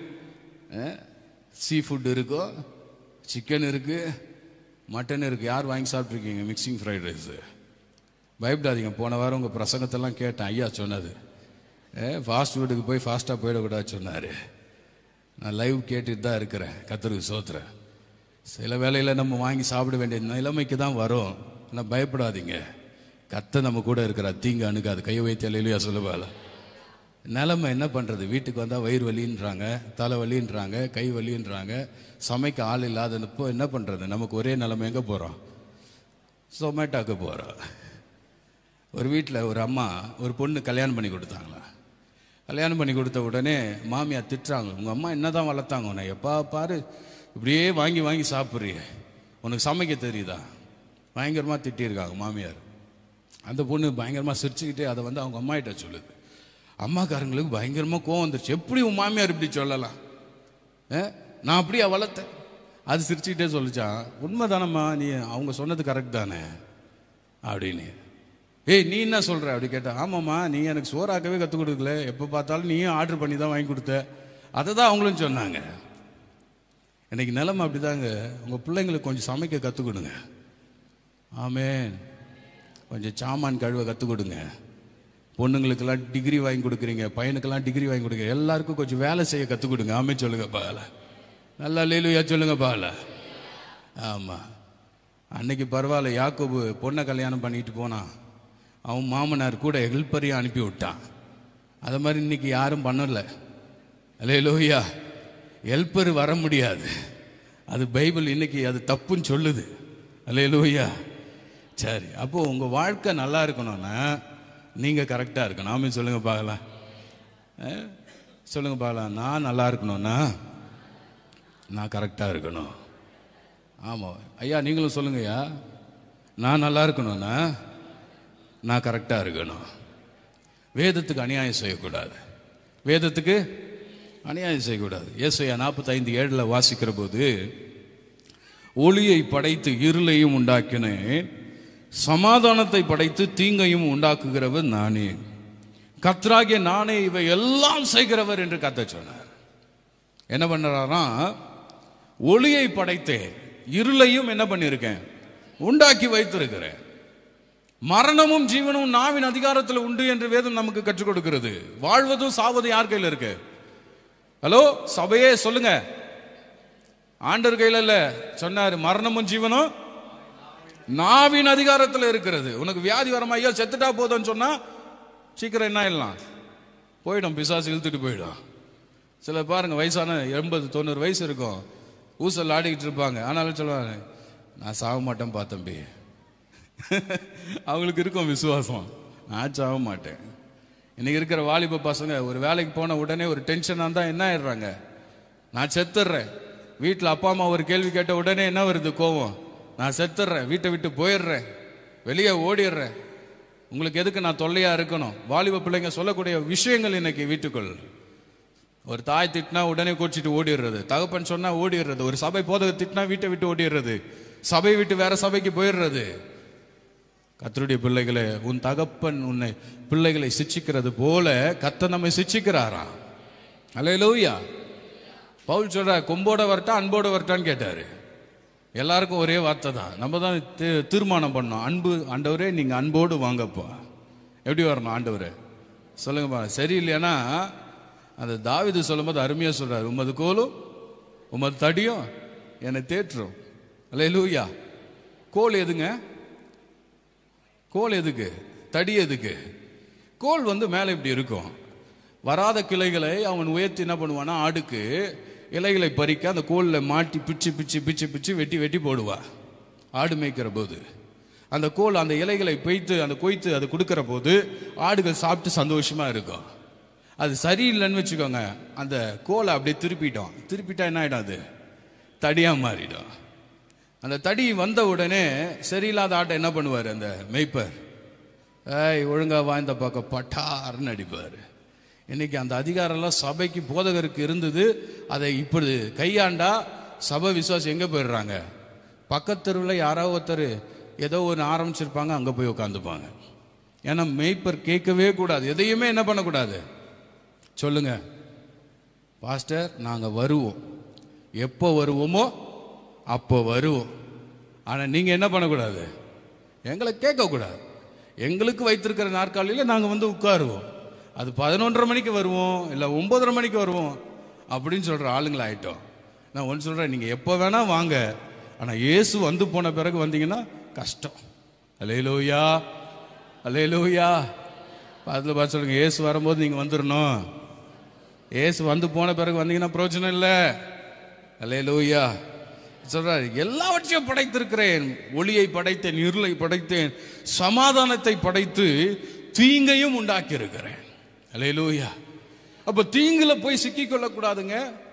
சீ ஃபுட் இருக்கும் சிக்கன் இருக்குது மட்டன் இருக்குது யார் வாங்கி சாப்பிட்ருக்கீங்க மிக்சிங் ஃப்ரைட் ரைஸு பயப்படாதீங்க போன வாரம் உங்கள் பிரசங்கத்தெல்லாம் கேட்டேன் ஐயா சொன்னது ஏ ஃபாஸ்ட் ஃபுட்டுக்கு போய் ஃபாஸ்ட்டாக போயிடக்கூடாது சொன்னார் நான் லைவ் கேட்டுட்டு தான் இருக்கிறேன் கத்தருக்கு சோத்துறேன் சில வேளையில் நம்ம வாங்கி சாப்பிட வேண்டிய நிலைமைக்கு தான் வரும் ஆனால் பயப்படாதீங்க கத்த நம்ம கூட இருக்கிற தீங்கு அணுகாது கை வைத்து அலையிலையா சொல்லுவாள் நிலைமை என்ன பண்ணுறது வீட்டுக்கு வந்தால் வயிறு வலின்றாங்க தலை வலின்றாங்க கை வலின்றாங்க சமைக்க ஆள் இல்லாதப்போ என்ன பண்ணுறது நமக்கு ஒரே நிலைமை எங்கே போகிறோம் சொமேட்டோக்கு போகிறோம் ஒரு வீட்டில் ஒரு அம்மா ஒரு பொண்ணு கல்யாணம் பண்ணி கொடுத்தாங்களா கல்யாணம் பண்ணி கொடுத்த உடனே மாமியார் திட்டுறாங்க உங்கள் அம்மா என்ன தான் வளர்த்தாங்க உன்னை எப்பா பாரு இப்படியே வாங்கி வாங்கி சாப்பிட்றிய உனக்கு சமைக்க தெரியுதா பயங்கரமாக திட்டியிருக்காங்க மாமியார் அந்த பொண்ணு பயங்கரமாக சிரிச்சுக்கிட்டே அதை வந்து அவங்க அம்மாகிட்ட சொல்லுது அம்மாக்காரங்களுக்கு பயங்கரமாக கோவம் வந்துருச்சு எப்படி உன் மாமியார் இப்படி சொல்லலாம் ஏ? நான் அப்படியே வளர்த்தேன் அது சிரிச்சுக்கிட்டே சொல்லிச்சான் உண்மைதானம்மா நீ அவங்க சொன்னது கரெக்ட் தானே அப்படின்னு ஏய் நீ என்ன சொல்ற அப்படி கேட்டா ஆமாம்மா நீ எனக்கு சோறாக்கவே கற்றுக் கொடுக்கல எப்போ பார்த்தாலும் நீயும் ஆர்டர் பண்ணி தான் வாங்கி கொடுத்த அதை தான் அவங்களும் சொன்னாங்க இன்னைக்கு நிலைமை அப்படிதாங்க உங்கள் பிள்ளைங்களுக்கு கொஞ்சம் சமைக்க கற்றுக் கொடுங்க ஆமென் கொஞ்சம் சாமான் கழுவ கற்றுக் கொடுங்க பொண்ணுங்களுக்கெல்லாம் டிகிரி வாங்கி கொடுக்குறீங்க பையனுக்கெல்லாம் டிகிரி வாங்கி கொடுக்குறீங்க எல்லாருக்கும் கொஞ்சம் வேலை செய்ய கற்றுக் கொடுங்க ஆமே சொல்லுங்க பால நல்லா லேலுயா சொல்லுங்க பால ஆமாம் அன்னைக்கு பரவாயில்ல யாக்கோபு பொண்ணை கல்யாணம் பண்ணிட்டு போனான் அவன் மாமனார் கூட ஹெல்ப்பரையும் அனுப்பி விட்டான் அதை மாதிரி இன்னைக்கு யாரும் பண்ணல அல்லே லோய்யா ஹெல்ப்பர் வர முடியாது அது பைபிள் இன்னைக்கு அது தப்புன்னு சொல்லுது அல்லே லோய்யா சரி அப்போ உங்கள் வாழ்க்கை நல்லா இருக்கணும்னா நீங்கள் கரெக்டாக இருக்கணும் ஆமே சொல்லுங்க பார்க்கலாம் ஆ? சொல்லுங்க பார்க்கலாம் நான் நல்லா இருக்கணும்னா நான் கரெக்டாக இருக்கணும் ஆமாம் ஐயா நீங்களும் சொல்லுங்கய்யா நான் நல்லா இருக்கணும்னா நான் கரெக்டாக இருக்கணும் வேதத்துக்கு அநியாயம் செய்யக்கூடாது வேதத்துக்கு அநியாயம் செய்யக்கூடாது ஏசையா நாற்பத்தைந்து ஏழில் வாசிக்கிற போது ஒளியை படைத்து இருளையும் உண்டாக்கினேன் சமாதானத்தை படைத்து தீங்கையும் உண்டாக்குகிறவர் நானே கத்ராகிய நானே இவை எல்லாம் செய்கிறவர் என்று கத்த சொன்னார் என்ன பண்ணுறாராம் ஒளியை படைத்தேன் இருளையும் என்ன பண்ணியிருக்கேன் உண்டாக்கி வைத்திருக்கிறேன் மரணமும் ஜீவனும் நாவின் அதிகாரத்தில் உண்டு என்று வேதம் நமக்கு கற்றுக் கொடுக்கிறது வாழ்வதும் சாவதும் யார் கையில் இருக்கு ஹலோ சபையே சொல்லுங்க ஆண்டவர் கையில் இல்ல சொன்னாரு மரணமும் ஜீவனும் நாவின் அதிகாரத்தில் இருக்கிறது உனக்கு வியாதி வரமா ஐயோ செத்துட்டா போதும்னு சொன்னா சீக்கிரம் என்ன ஆயிடலாம் போயிடும் பிசாசு இழுத்துட்டு போயிடும் சில பாருங்க வயசான எண்பது தொண்ணூறு வயசு இருக்கும் ஊசல் ஆடிக்கிட்டு இருப்பாங்க ஆனாலும் சொல்லுவாங்க நான் சாக மாட்டேன் பா தம்பி அவங்களுக்கு இருக்கும் விசுவாசம் நான் சாக மாட்டேன் இன்னைக்கு இருக்கிற வாலிப பசங்க ஒரு வேலைக்கு போன உடனே ஒரு டென்ஷனாக இருந்தால் என்ன ஆயிடுறாங்க நான் செத்துடுறேன் வீட்டில் அப்பா அம்மா ஒரு கேள்வி கேட்ட உடனே என்ன வருது கோவம் நான் செத்துடுறேன் வீட்டை விட்டு போயிடுறேன் வெளியே ஓடிடுறேன் உங்களுக்கு எதுக்கு நான் தொல்லையா இருக்கணும் வாலிப பிள்ளைங்க சொல்லக்கூடிய விஷயங்கள் இன்னைக்கு வீட்டுக்குள் ஒரு தாய் திட்டினா உடனே கோச்சிட்டு ஓடிடுறது தகப்பன் சொன்னா ஓடிடுறது ஒரு சபை போதக திட்டினா வீட்டை விட்டு ஓடிடுறது சபை விட்டு வேற சபைக்கு போயிடுறது கத்தருடைய பிள்ளைகளே உன் தகப்பன் உன்னை பிள்ளைகளை சிச்சிக்கிறது போல கத்த நம்மை சிச்சிக்கிறாரா அல்லேலூயா பவுல் சொல்ற கொம்போட வரட்டா அன்போட வரட்டான்னு கேட்டாரு எல்லாருக்கும் ஒரே வார்த்தை தான் நம்ம தான் தீ- தீர்மானம் பண்ணோம் அன்பு ஆண்டவரே நீங்க அன்போடு வாங்கப்பா எப்படி வரணும் ஆண்டவரே சொல்லுங்கப்பா சரியில்லையானா அந்த தாவிது சொல்லும்போது அருமையா சொல்றாரு உமது கோலும் உமது தடியும் என்னை தேற்றும் அல்லேலூயா கோல் எதுங்க கோல் எதுக்கு தடி எதுக்கு கோல் வந்து மேலே இப்படி இருக்கும் வராத கிளைகளை அவன் உயர்த்தி என்ன பண்ணுவானா ஆடுக்கு இலைகளை பறிக்க அந்த கோலில் மாட்டி பிச்சு பிச்சு பிச்சு பிச்சு வெட்டி வெட்டி போடுவா ஆடு மேய்க்கிற போது அந்த கோல் அந்த இலைகளை பெய்த்து அந்த கொய்த்து அது கொடுக்கிற போது ஆடுகள் சாப்பிட்டு சந்தோஷமா இருக்கும் அது சரியில்லைன்னு வச்சுக்கோங்க அந்த கோலை அப்படியே திருப்பிட்டோம் திருப்பிட்டா என்ன ஆயிடும் அது தடியா மாறிடும் அந்த தடி வந்த உடனே சரியில்லாத ஆட்டை என்ன பண்ணுவார் அந்த மெய்ப்பர் ஏய் ஒழுங்கா வாய்ந்த பக்கம் பட்டார்னு அடிப்பார் இன்னைக்கு அந்த அதிகாரம்லாம் சபைக்கு போதகருக்கு இருந்தது அதை இப்படி கையாண்டா சபை விசுவாசி எங்கே போயிடுறாங்க பக்கத்தெருவில் யாராவது ஒருத்தர் ஏதோ ஒன்று ஆரம்பிச்சிருப்பாங்க அங்கே போய் உட்காந்துப்பாங்க ஏன்னா மெய்ப்பர் கேட்கவே கூடாது எதையுமே என்ன பண்ணக்கூடாது சொல்லுங்க பாஸ்டர் நாங்கள் வருவோம் எப்போ வருவோமோ அப்போ வருவோம் ஆனால் நீங்கள் என்ன பண்ணக்கூடாது எங்களை கேட்கக்கூடாது எங்களுக்கு வைத்திருக்கிற நாற்காலியில் நாங்கள் வந்து உட்காருவோம் அது பதினொன்றரை மணிக்கு வருவோம் இல்லை ஒன்பதரை மணிக்கு வருவோம் அப்படின்னு சொல்கிற ஆளுங்களா ஆயிட்டோம் நான் ஒன்று சொல்கிறேன் நீங்கள் எப்போ வேணால் வாங்க ஆனால் இயேசு வந்து போன பிறகு வந்தீங்கன்னா கஷ்டம் அலேலூயா அலேலூயா அதில் பார்த்து சொல்லுங்க இயேசு வரும்போது நீங்கள் வந்துடணும் இயேசு வந்து போன பிறகு வந்தீங்கன்னா பிரயோஜனம் இல்லை அல்லேலூயா சொல்றாரு எல்லாவற்றையும் படைத்திருக்கிறேன் ஒளியை படைத்தேன் இருளை படைத்தேன் சமாதானத்தை படைத்து தீங்கையும் உண்டாக்கி இருக்கிறேன் அல்லேலூயா அப்ப தீங்குல போய் சிக்கிக் கொள்ளக்கூடாதுங்க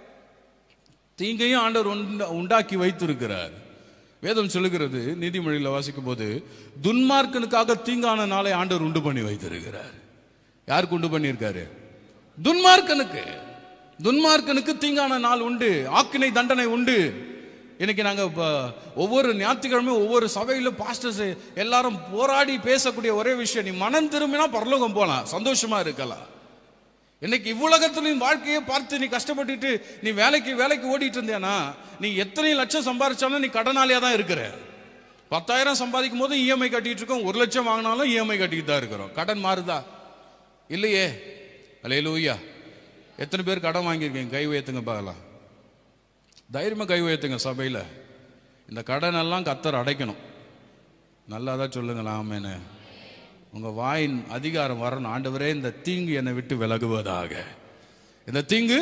தீங்கையும் ஆண்டவர் உண்டா- உண்டாக்கி வைத்திருக்கிறார் வேதம் சொல்லுகிறது நீதிமொழியில் வாசிக்கும் போது துன்மார்க்கனுக்காக தீங்கான நாளை ஆண்டவர் உண்டு பண்ணி வைத்திருக்கிறார் யாருக்கு உண்டு பண்ணியிருக்காரு துன்மார்க்கனுக்கு துன்மார்க்கனுக்கு தீங்கான நாள் உண்டு ஆக்கினை தண்டனை உண்டு இன்னைக்கு நாங்க ப- ஒவ்வொரு ஞாயிற்றுக்கிழமையும் ஒவ்வொரு சபையில பாஸ்டர்ஸ் எல்லாரும் போராடி பேசக்கூடிய ஒரே விஷயம் நீ மனம் திரும்பினா பரலோகம் போலாம் சந்தோஷமா இருக்கலாம் இன்னைக்கு இவ்வுலகத்திலையும் வாழ்க்கையை பார்த்து நீ கஷ்டப்பட்டுட்டு நீ வேலைக்கு வேலைக்கு ஓடிட்டு இருந்தியானா நீ எத்தனை லட்சம் சம்பாரிச்சாலும் நீ கடனாளியா தான் இருக்கிற பத்தாயிரம் சம்பாதிக்கும் போது இஎம்ஐ கட்டிட்டு இருக்கோம் ஒரு லட்சம் வாங்கினாலும் இஎம்ஐ கட்டிட்டு தான் இருக்கிறோம் கடன் மாறுதா இல்லையே அலையலூயா எத்தனை பேர் கடன் வாங்கியிருக்கீங்க கை உயர்த்துங்க பார்க்கலாம் தைரியமா கை உயர்த்துங்க சபையில் இந்த கடன் எல்லாம் கத்தர் அடைக்கணும் நல்லா தான் சொல்லுங்களா ஆமேனு உங்க வாயின் அதிகாரம் வரணும் ஆண்டவரே இந்த தீங்கு என்னை விட்டு விலகுவதாக இந்த தீங்கு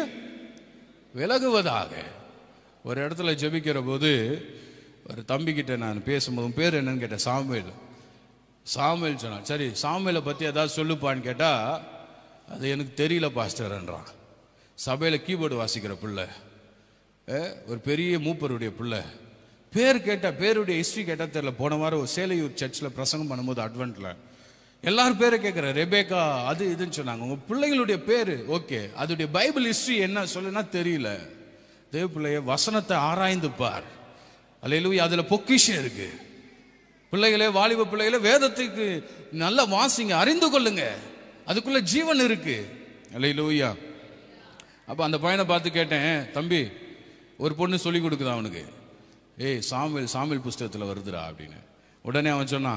விலகுவதாக ஒரு இடத்துல ஜெபிக்கிற போது ஒரு தம்பிக்கிட்ட நான் பேசும்போது உன் பேர் என்னன்னு கேட்டேன் சாமுவேல் சாமுவேல் சொன்னான் சரி சாமுவேலை பற்றி ஏதாவது சொல்லுப்பான்னு கேட்டால் அது எனக்கு தெரியல பாஸ்டர்ன்றான் சபையில் கீபோர்டு வாசிக்கிற பிள்ளை அஹ், ஒரு பெரிய மூப்பருடைய பிள்ளை பேர் கேட்டா பேருடைய ஹிஸ்ட்ரி கேட்டா தெரியல போன வாரம் ஒரு சேலையூர் சர்ச்சில் பிரசங்கம் பண்ணும்போது அட்வென்ட்ல எல்லாரும் பேரை கேட்குற ரெபேக்கா அது இதுன்னு சொன்னாங்க உங்க பிள்ளைகளுடைய பேர் ஓகே அதோடைய பைபிள் ஹிஸ்ட்ரி என்ன சொல்லுன்னா தெரியல தேவ பிள்ளைய வசனத்தை ஆராய்ந்து பார் அல்லையிலூயா அதுல பொக்கிஷம் இருக்கு பிள்ளைகளே வாலிப பிள்ளைகளே வேதத்துக்கு நல்லா வாசிங்க அறிந்து கொள்ளுங்க அதுக்குள்ள ஜீவன் இருக்கு அல்லையிலூயா அப்ப அந்த பையனை பார்த்து கேட்டேன் தம்பி ஒரு பொண்ணு சொல்லி கொடுக்குதா அவனுக்கு ஏய் சாமுவேல் சாமுவேல் புஸ்தகத்தில் வருதுடா அப்படின்னு உடனே அவன் சொன்னான்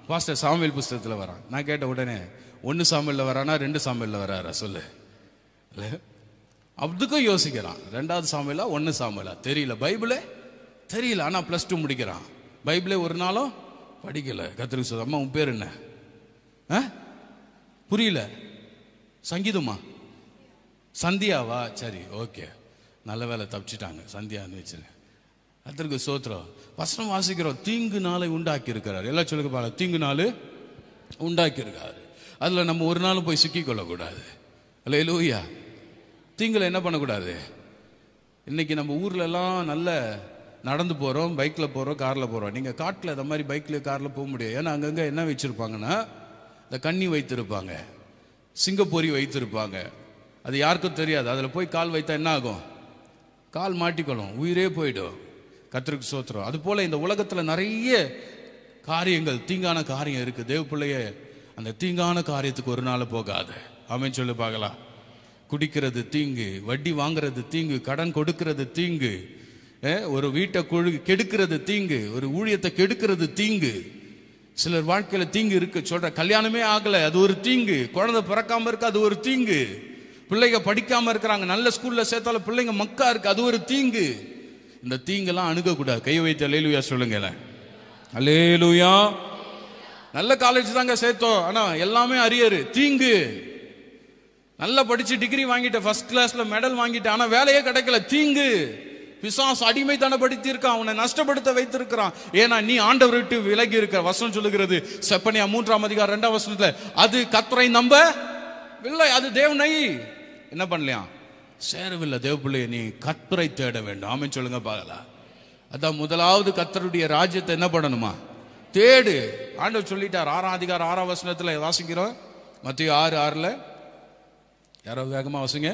பாஸ்டர் சாமியல் புஸ்தகத்தில் வரான் நான் கேட்ட உடனே ஒன்று சாமியல்ல வரானா ரெண்டு சாமியல்ல வராரா சொல்லு இல்ல? அதுக்கும் யோசிக்கிறான் ரெண்டாவது சாமியலா ஒன்று சாமியலா தெரியல பைபிளே தெரியல ஆனால் ப்ளஸ் டூ முடிக்கிறான் பைபிளே ஒரு நாளும் படிக்கல கத்திரிக்கு சொல்ல அம்மா உன் பேர் என்ன ஆ புரியல சங்கீதமா சந்தியாவா சரி ஓகே நல்ல வேலை தப்பிச்சிட்டாங்க சந்தியான்னு வச்சு கத்திரிக்கு சோத்திரம் வசனம் வாசிக்கிறோம் தீங்கு நாளை உண்டாக்கி இருக்கிறார் எல்லாம் சொல்லுங்க பாருங்க தீங்கு நாள் உண்டாக்கி இருக்காரு அதுல நம்ம ஒரு நாளும் போய் சிக்கிக் கொள்ளக்கூடாது அல்ல லூயா தீங்குல என்ன பண்ணக்கூடாது இன்னைக்கு நம்ம ஊர்ல எல்லாம் நல்ல நடந்து போறோம் பைக்ல போறோம் கார்ல போறோம் நீங்க காட்டுல இந்த மாதிரி பைக்ல கார்ல போக முடியாது ஏன்னா அங்கங்க என்ன வச்சிருப்பாங்கன்னா இந்த கண்ணி வைத்திருப்பாங்க சிங்கப்பொரி வைத்திருப்பாங்க அது யாருக்கும் தெரியாது அதில் போய் கால் வைத்தா என்ன ஆகும் கால் மாட்டிக்கொள்ளும் உயிரே போயிடும் கத்திரிக்கு சோத்திரம் அது போல இந்த உலகத்துல நிறைய காரியங்கள் தீங்கான காரியம் இருக்கு தேவ பிள்ளைய அந்த தீங்கான காரியத்துக்கு ஒரு நாள் போகாது ஆமென் சொல்லி பார்க்கலாம் குடிக்கிறது தீங்கு வட்டி வாங்குறது தீங்கு கடன் கொடுக்கிறது தீங்கு அஹ், ஒரு வீட்டை கொழு கெடுக்கிறது தீங்கு ஒரு ஊழியத்தை கெடுக்கிறது தீங்கு சிலர் வாழ்க்கையில தீங்கு இருக்கு சொல்ற கல்யாணமே ஆகல அது ஒரு தீங்கு குழந்தை பிறக்காம இருக்கு அது ஒரு தீங்கு பிள்ளைங்க படிக்காம இருக்கிறாங்க நல்ல ஸ்கூல்ல சேர்த்தாலும் பிள்ளைங்க மக்கா இருக்கு அது ஒரு தீங்கு இந்த தீங்கெல்லாம் அணுகக்கூடாது கை வைத்து அலேலுயா சொல்லுங்களேன் அலேலுயா நல்ல காலேஜ் தாங்க சேர்த்தோம் ஆனா எல்லாமே அரியரு தீங்கு நல்லா படிச்சு டிகிரி வாங்கிட்ட ஃபர்ஸ்ட் கிளாஸ்ல மெடல் வாங்கிட்ட ஆனா வேலையே கிடைக்கல தீங்கு பிசாசு அடிமைத்தனப்படுத்தி இருக்கான் அவனை நஷ்டப்படுத்த வைத்திருக்கிறான் ஏன்னா நீ ஆண்டவர் விட்டு விலகி இருக்க வசனம் சொல்லுகிறது செப்பனியா மூன்றாம் அதிகாரம் ரெண்டாம் வசனத்துல அது கத்தரை நம்ப இல்லை அது தேவனை என்ன பண்ணலையா சேரவில்லை தேவ பிள்ளைய நீ கத்தரை தேட வேண்டும் ஆமென் சொல்லுங்க பார்க்கலாம் அதான் முதலாவது கத்தருடைய ராஜ்யத்தை என்ன பண்ணணுமா தேடு ஆண்டவர் சொல்லிட்டார் ஆறாம் அதிகாரம் ஆறாம் வசனத்துல வாசிக்கிறோம் மத்திய ஆறு ஆறுல யாரோ வேகமா வாசிங்க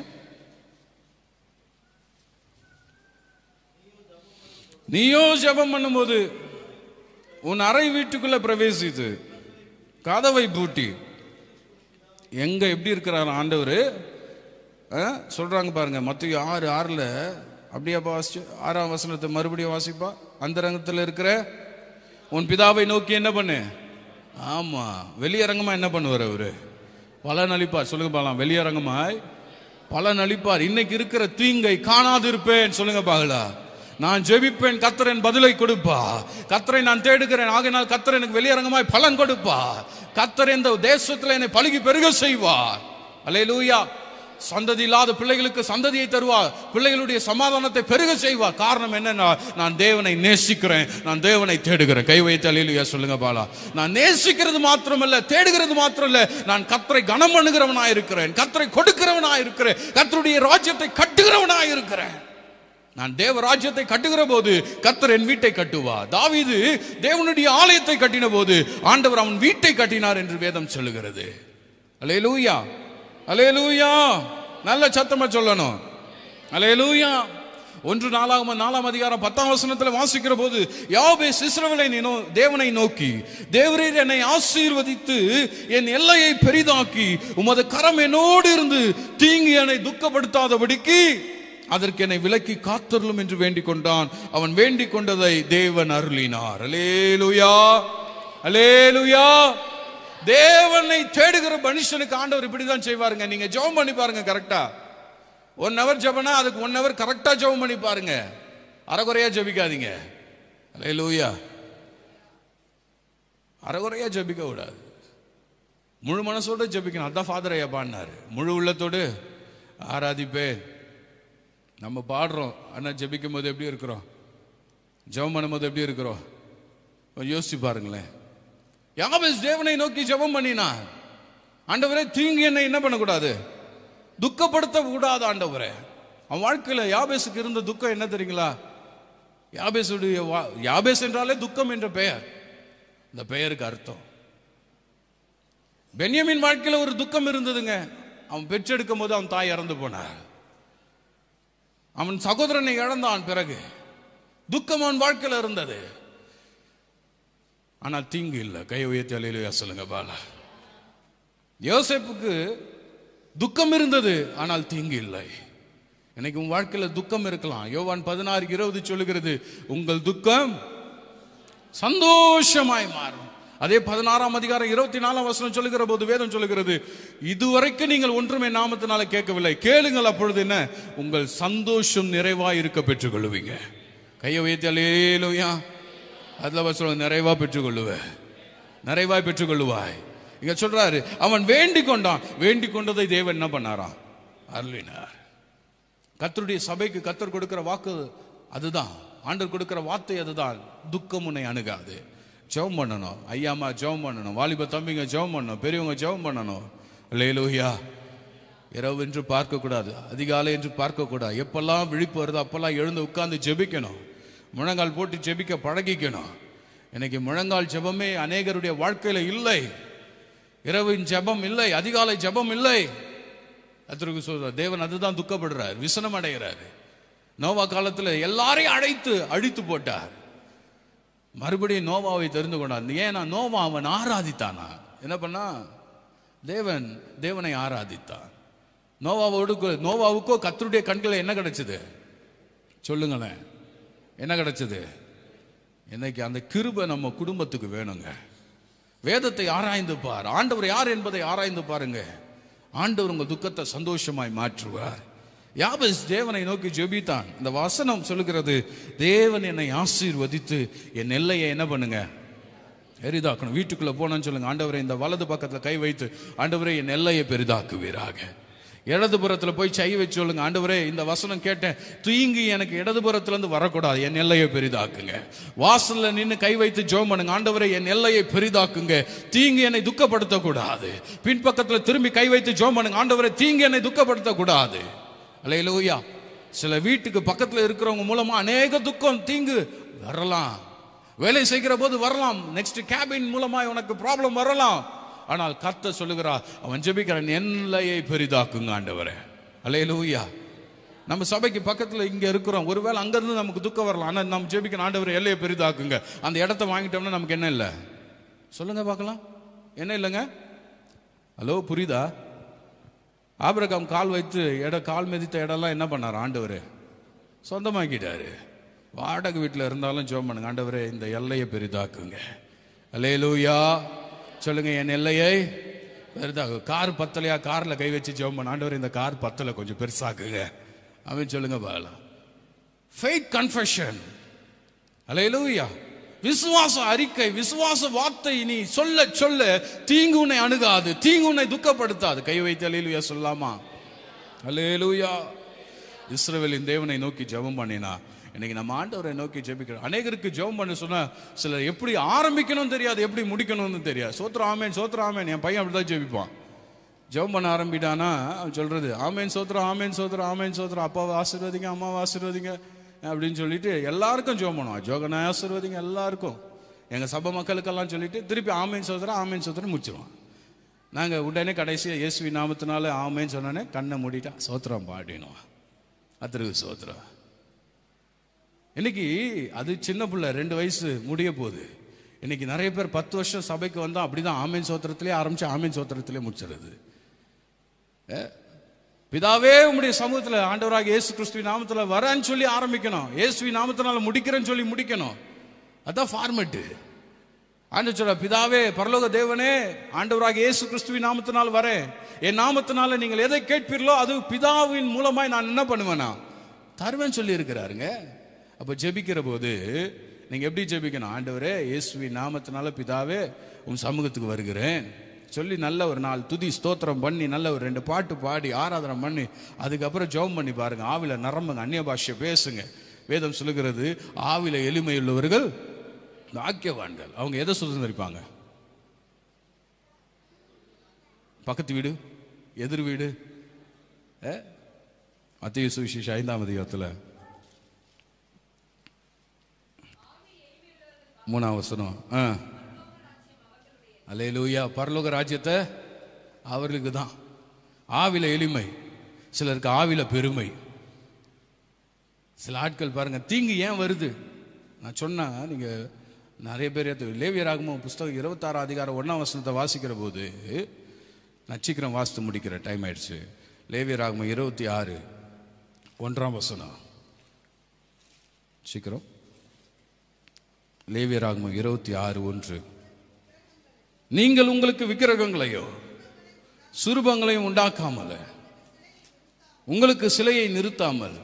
நீயோ ஜெபம் பண்ணும்போது உன் அறை வீட்டுக்குள்ள பிரவேசித்து கதவை பூட்டி எங்க எப்படி இருக்கிறார் ஆண்டவர் சொல்றாங்க பாருங்க மத்திய ஆறு ஆறுல அப்படியே வாசிச்சு ஆறாம் வசனத்தை மறுபடியும் வாசிப்பா அந்த ரங்கத்தில் இருக்கிற உன் பிதாவை நோக்கி என்ன பண்ணு ஆமா வெளியரங்கமா என்ன பண்ணுவார் அவரு பலன் அளிப்பார் சொல்லுங்க பாக்கலாம் வெளியரங்கமாய் பலன் அளிப்பார் இன்னைக்கு இருக்கிற தீங்கை காணாது இருப்பேன் சொல்லுங்க பாகலா நான் ஜெபிப்பேன் கத்தரன் பதிலை கொடுப்பா கத்தரை நான் தேடுகிறேன் ஆகையினால் கத்தர் எனக்கு வெளியரங்கமாய் பலன் கொடுப்பா கத்தர் இந்த தேசத்துல என்னை பழுகி பெருக செய்வார் அல்லேலூயா சந்ததி இல்லாத பிள்ளைகளுக்கு சந்ததியை தருவார் பிள்ளைகளுடைய சமாதானத்தை பெருக செய்வார் காரணம் என்னன்னா நான் தேவனை நேசிக்கிறேன் நான் தேவனை தேடுகிறேன் கை வைத்து அலையிலுயா சொல்லுங்க பாலா நான் நேசிக்கிறது மாத்திரமல்ல தேடுகிறது மாத்திரம் இல்ல நான் கத்தரை கனம் பண்ணுகிறவனா இருக்கிறேன் கத்தரை கொடுக்கிறவனா இருக்கிறேன் கத்தருடைய ராஜ்யத்தை கட்டுகிறவனா இருக்கிறேன் நான் தேவ ராஜ்யத்தை கட்டுகிற போது கத்தர் என் வீட்டை கட்டுவா தாவீது தேவனுடைய ஆலயத்தை கட்டின போது ஆண்டவர் அவன் வீட்டை கட்டினார் என்று வேதம் சொல்லுகிறது அலேலூயா அலேலூயா நல்ல சத்தமா சொல்லணும் அலேலூயா ஒன்று நாலாம் நாலாம் அதிகாரம் பத்தாம் வசனத்துல வாசிக்கிற போது யாபே இஸ்ரவேலை நீ நோ- தேவனை நோக்கி தேவரீர் என்னை ஆசீர்வதித்து என் எல்லையை பெரிதாக்கி உமது கரம் என்னோடு இருந்து தீங்கு என்னை துக்கப்படுத்தாதபடிக்கு அதற்கு என்னை விலக்கி காத்தருளும் என்று வேண்டிக் கொண்டான் அவன் வேண்டிக் கொண்டதை தேவன் அருளினார் அலேலுயா அலேலுயா தேவனை தேடுகிற மனுஷனுக்கு ஆண்டவர் இப்படிதான் செய்வாருங்க நீங்க ஜெபம் பண்ணி பாருங்க கரெக்டா ஒன் ஹவர் ஜெபனா அதுக்கு ஒன் ஹவர் கரெக்டா ஜெபம் பண்ணி பாருங்க அறகுறையா ஜெபிக்காதீங்க அலேலுயா அறகுறையா ஜெபிக்க கூடாது முழு மனசோட ஜெபிக்கணும் அதான் ஃபாதர் ஐயா பாடினாரு முழு உள்ளத்தோடு ஆராதிப்பேன் நம்ம பாடுறோம் ஆனால் ஜெபிக்கும் போது எப்படி இருக்கிறோம் ஜெபம் பண்ணும்போது எப்படி இருக்கிறோம் கொஞ்சம் யோசிச்சு பாருங்களேன் யாபேஸ் தேவனை நோக்கி ஜெபம் பண்ணினா ஆண்டவரே தீங்கு என்னை என்ன பண்ணக்கூடாது துக்கப்படுத்த கூடாது ஆண்டவரே அவன் வாழ்க்கையில யாபேஸுக்கு இருந்த துக்கம் என்ன தெரியுங்களா யாபேசுடைய வா- யாபேஸ் என்றாலே துக்கம் என்ற பெயர் இந்த பெயருக்கு அர்த்தம் பென்யமின் வாழ்க்கையில ஒரு துக்கம் இருந்ததுங்க அவன் பெற்றெடுக்கும் போது அவன் தாய் இறந்து போனார் அவன் சகோதரனை இழந்தான் பிறகு துக்கம் அவன் வாழ்க்கையில இருந்தது ஆனால் தீங்கு இல்லை கை உயர்த்தி அலையிலையா சொல்லுங்க பாலா யோசேப்புக்கு துக்கம் இருந்தது ஆனால் தீங்கு இல்லை இன்னைக்கு உன் வாழ்க்கையில துக்கம் இருக்கலாம் யோவான் பதினாறு இருபது சொல்லுகிறது உங்கள் துக்கம் சந்தோஷமாய் மாறும் அதே பதினாறாம் அதிகாரம் இருபத்தி நாலாம் வசனம் சொல்லுகிற போது வேதம் சொல்லுகிறது இதுவரைக்கும் நீங்கள் ஒன்றுமே நாமத்தினால கேட்கவில்லை கேளுங்கள் அப்பொழுது என்ன உங்கள் சந்தோஷம் நிறைவாய் இருக்க பெற்றுக்கொள்ளுவீங்க கையை உயர்த்தி அலேலுயா அதுல வசனம் நிறைவா பெற்றுக்கொள்ளுவேன் நிறைவாய் பெற்றுக்கொள்ளுவாய் இங்க சொல்றாரு அவன் வேண்டிக் கொண்டான் வேண்டிக் கொண்டதை தேவன் என்ன பண்ணாராம் அருளினார் கத்தருடைய சபைக்கு கத்தர் கொடுக்கிற வாக்கு அதுதான் ஆண்டவர் கொடுக்கிற வார்த்தை அதுதான் துக்கம் உன்னை அணுகாது ஜெபம் பண்ணணும் ஐயாமா ஜெபம் பண்ணணும் வாலிப தம்பிங்க ஜெபம் பண்ணணும் பெரியவங்க ஜெபம் பண்ணணும் லேலூயா இரவு என்று பார்க்கக்கூடாது அதிகாலை என்று பார்க்கக்கூடாது எப்பெல்லாம் விழிப்பு வருதோ அப்பெல்லாம் எழுந்து உட்கார்ந்து ஜெபிக்கணும் முழங்கால் போட்டு ஜெபிக்க பழகிக்கணும் இன்னைக்கு முழங்கால் ஜெபமே அநேகருடைய வாழ்க்கையில இல்லை இரவின் ஜெபம் இல்லை அதிகாலை ஜெபம் இல்லை கர்த்தருக்கு சொல்ற தேவன் அதுதான் துக்கப்படுறார் விசனம் அடைகிறாரு நோவா காலத்துல எல்லாரையும் அழைத்து அழித்து போட்டார் மறுபடியும் நோவாவை தெரிந்து கொண்டான் ஏன்னா நோவா அவன் ஆராதித்தானா என்ன பண்ணா தேவன் தேவனை ஆராதித்தான் நோவாவோடு நோவாவுக்கோ கத்தருடைய கண்களை என்ன கிடைச்சது சொல்லுங்களேன் என்ன கிடைச்சது இன்னைக்கு அந்த கிருபை நம்ம குடும்பத்துக்கு வேணுங்க வேதத்தை ஆராய்ந்து பார் ஆண்டவர் யார் என்பதை ஆராய்ந்து பாருங்க ஆண்டவர் உங்க துக்கத்தை சந்தோஷமாய் மாற்றுவார் யாபஸ் தேவனை நோக்கி ஜெபித்தான் இந்த வசனம் சொல்லுகிறது தேவன் என்னை ஆசீர்வதித்து என் எல்லையை என்ன பண்ணுங்க பெரிதாக்கணும் வீட்டுக்குள்ள போனேன்னு சொல்லுங்க ஆண்டவரை இந்த வலது பக்கத்துல கை வைத்து ஆண்டவரே என் எல்லையை பெரிதாக்குவீராக இடதுபுறத்துல போய் கை வச்சு சொல்லுங்க ஆண்டவரே இந்த வசனம் கேட்டேன் தூங்கி எனக்கு இடதுபுறத்துல இருந்து வரக்கூடாது என் எல்லையை பெரிதாக்குங்க வாசல்ல நின்று கை வைத்து ஜோம் பண்ணுங்க ஆண்டவரே என் எல்லையை பெரிதாக்குங்க தீங்கு என்னை துக்கப்படுத்த கூடாது பின்பக்கத்துல திரும்பி கை வைத்து ஜோம் பண்ணுங்க ஆண்டவரே தீங்கு என்னை துக்கப்படுத்த கூடாது அல்லையிலூயா சில வீட்டுக்கு பக்கத்துல இருக்கிறவங்க மூலமா அநேக துக்கம் தீங்கு வரலாம் வேலை செய்கிற போது வரலாம் நெக்ஸ்ட் கேபின் மூலமா உனக்கு ப்ராப்ளம் வரலாம் ஆனால் கத்த சொல்லுகிறா அவன் ஜெபிக்கிறான் எல்லையை பெரிதாக்குங்க ஆண்டவரே அல்லையிலூயா நம்ம சபைக்கு பக்கத்துல இங்க இருக்கிறோம் ஒருவேளை அங்கிருந்து நமக்கு துக்கம் வரலாம் ஆனா நம்ம ஜெபிக்கிற ஆண்டவர் எல்லையை பெரிதாக்குங்க அந்த இடத்த வாங்கிட்டோம்னா நமக்கு என்ன இல்லை சொல்லுங்க பார்க்கலாம் என்ன இல்லைங்க ஹலோ புரியுதா ஆபிரகாம் கால் வைத்து இட கால் மிதித்த இடம்லாம் என்ன பண்ணார் ஆண்டவர் சொந்தமாக்கிட்டாரு வாடகை வீட்டில் இருந்தாலும் ஜோம் பண்ணுங்க ஆண்டவரே இந்த எல்லையை பெரிதாக்குங்க அல்லேலூயா சொல்லுங்க என் எல்லையை பெரிதாக்கு கார் பத்தலையா கார்ல கை வச்சு ஜோம் பண்ண ஆண்டவரே இந்த கார் பத்தலை கொஞ்சம் பெருசாக்குங்க அவன் சொல்லுங்க பார்க்கலாம் ஃபெய்த் கன்ஃபெஷன் அல்லேலூயா விசுவாச அறிக்கை விசுவாச வார்த்தை நீ சொல்ல சொல்ல தீங்கு உன்னை அணுகாது தீங்கு உன்னை துக்கப்படுத்தாது கை வைத்து அலேலுயா சொல்லாமா அலேலுயா இஸ்ரவேலின் தேவனை நோக்கி ஜெபம் பண்ணினா இன்னைக்கு நம்ம ஆண்டவரை நோக்கி ஜெபிக்கிறோம் அநேகருக்கு ஜெபம் பண்ண சொன்னா சிலர் எப்படி ஆரம்பிக்கணும் தெரியாது எப்படி முடிக்கணும்னு தெரியாது சோத்திரம் ஆமேன் சோத்திரம் ஆமேன் என் பையன் அப்படிதான் ஜெபிப்பான் ஜெபம் பண்ண ஆரம்பிட்டானா அவன் சொல்றது ஆமேன் சோத்திரம் ஆமேன் சோத்திரம் ஆமேன் சோத்திரம் அப்பாவை ஆசீர்வதிங்க அம்மாவை ஆசீர்வதிங்க அப்படின்னு சொல்லிட்டு எல்லாருக்கும் ஜெபம் பண்ணுவான் ஜோகனை ஆசீர்வதிங்க எல்லாருக்கும் எங்க சபை மக்களுக்கெல்லாம் சொல்லிட்டு திருப்பி ஆமேன் சோத்திரம் ஆமேன் சோத்திரம் முடிச்சிருவான் நாங்க உடனே கடைசியா இயேசுவி நாமத்தினால ஆமேன்னு சொன்னோன்னே கண்ணை மூடிட்டா சோத்திரம் பாடினோம் அத்திருக்கு சோத்திரம் இன்னைக்கு அது சின்ன பிள்ளை ரெண்டு வயசு முடிய போகுது இன்னைக்கு நிறைய பேர் பத்து வருஷம் சபைக்கு வந்தா அப்படிதான் ஆமேன் சோத்திரத்திலே ஆரம்பிச்சு ஆமேன் சோத்திரத்திலே முடிச்சிருது ஏ, பிதாவே உம்முடைய சமூகத்துல ஆண்டவராக இயேசு கிறிஸ்துவின் நாமத்துல வரேன்னு சொல்லி ஆரம்பிக்கணும் இயேசுவின் நாமத்தினால முடிக்கிறேன்னு சொல்லி முடிக்கணும் அதான் ஃபார்மெட்டு ஆண்டு சொல்ற பிதாவே பரலோக தேவனே ஆண்டவராக இயேசு கிறிஸ்துவின் நாமத்தினால் வரேன் என் நாமத்தினால நீங்கள் எதை கேட்பீர்களோ அது பிதாவின் மூலமாய் நான் என்ன பண்ணுவேனா தருவேன் சொல்லி இருக்கிறாருங்க அப்ப ஜெபிக்கிற போது நீங்க எப்படி ஜெபிக்கணும் ஆண்டவரே இயேசுவின் நாமத்தினால பிதாவே உன் சமூகத்துக்கு வருகிறேன் சொல்லி நல்ல ஒரு நாள் துதி ஸ்தோத்திரம் பண்ணி நல்ல ஒரு ரெண்டு பாட்டு பாடி ஆராதனை பண்ணி அதுக்கப்புறம் ஜெபம் பண்ணி பாருங்க ஆவில நரம்புங்க அந்நிய பாஷை பேசுங்க வேதம் சொல்லுகிறது ஆவில எளிமையுள்ளவர்கள் பாக்கியவான்கள் அவங்க எதை சுதந்திரிப்பாங்க பக்கத்து வீடு எதிர் வீடு மத்திய சுவிசேஷ ஐந்தாம் அதிகாரத்தில் மூணாம் வசனம் ஆ அல்லேலூயா பரலோக ராஜ்யத்தை அவர்களுக்கு தான் ஆவில எளிமை சிலருக்கு ஆவில பெருமை சில ஆட்கள் பாருங்க தீங்கு ஏன் வருது நான் சொன்னா நீங்க நிறைய பேர் ஏத்து- லேவியராகமம் புஸ்தகம் இருபத்தாறு அதிகாரம் ஒண்ணாம் வசனத்தை வாசிக்கிற போது நான் சீக்கிரம் வாசித்து முடிக்கிற டைம் ஆயிடுச்சு லேவியராகமம் இருபத்தி ஆறு ஒன்றாம் வசனம் சீக்கிரம் லேவியராகமம் இருபத்தி ஆறு ஒன்று நீங்கள் உங்களுக்கு விக்கிரகங்களையோ சுரூபங்களையும் உண்டாக்காமல் உங்களுக்கு சிலையை நிறுத்தாமல்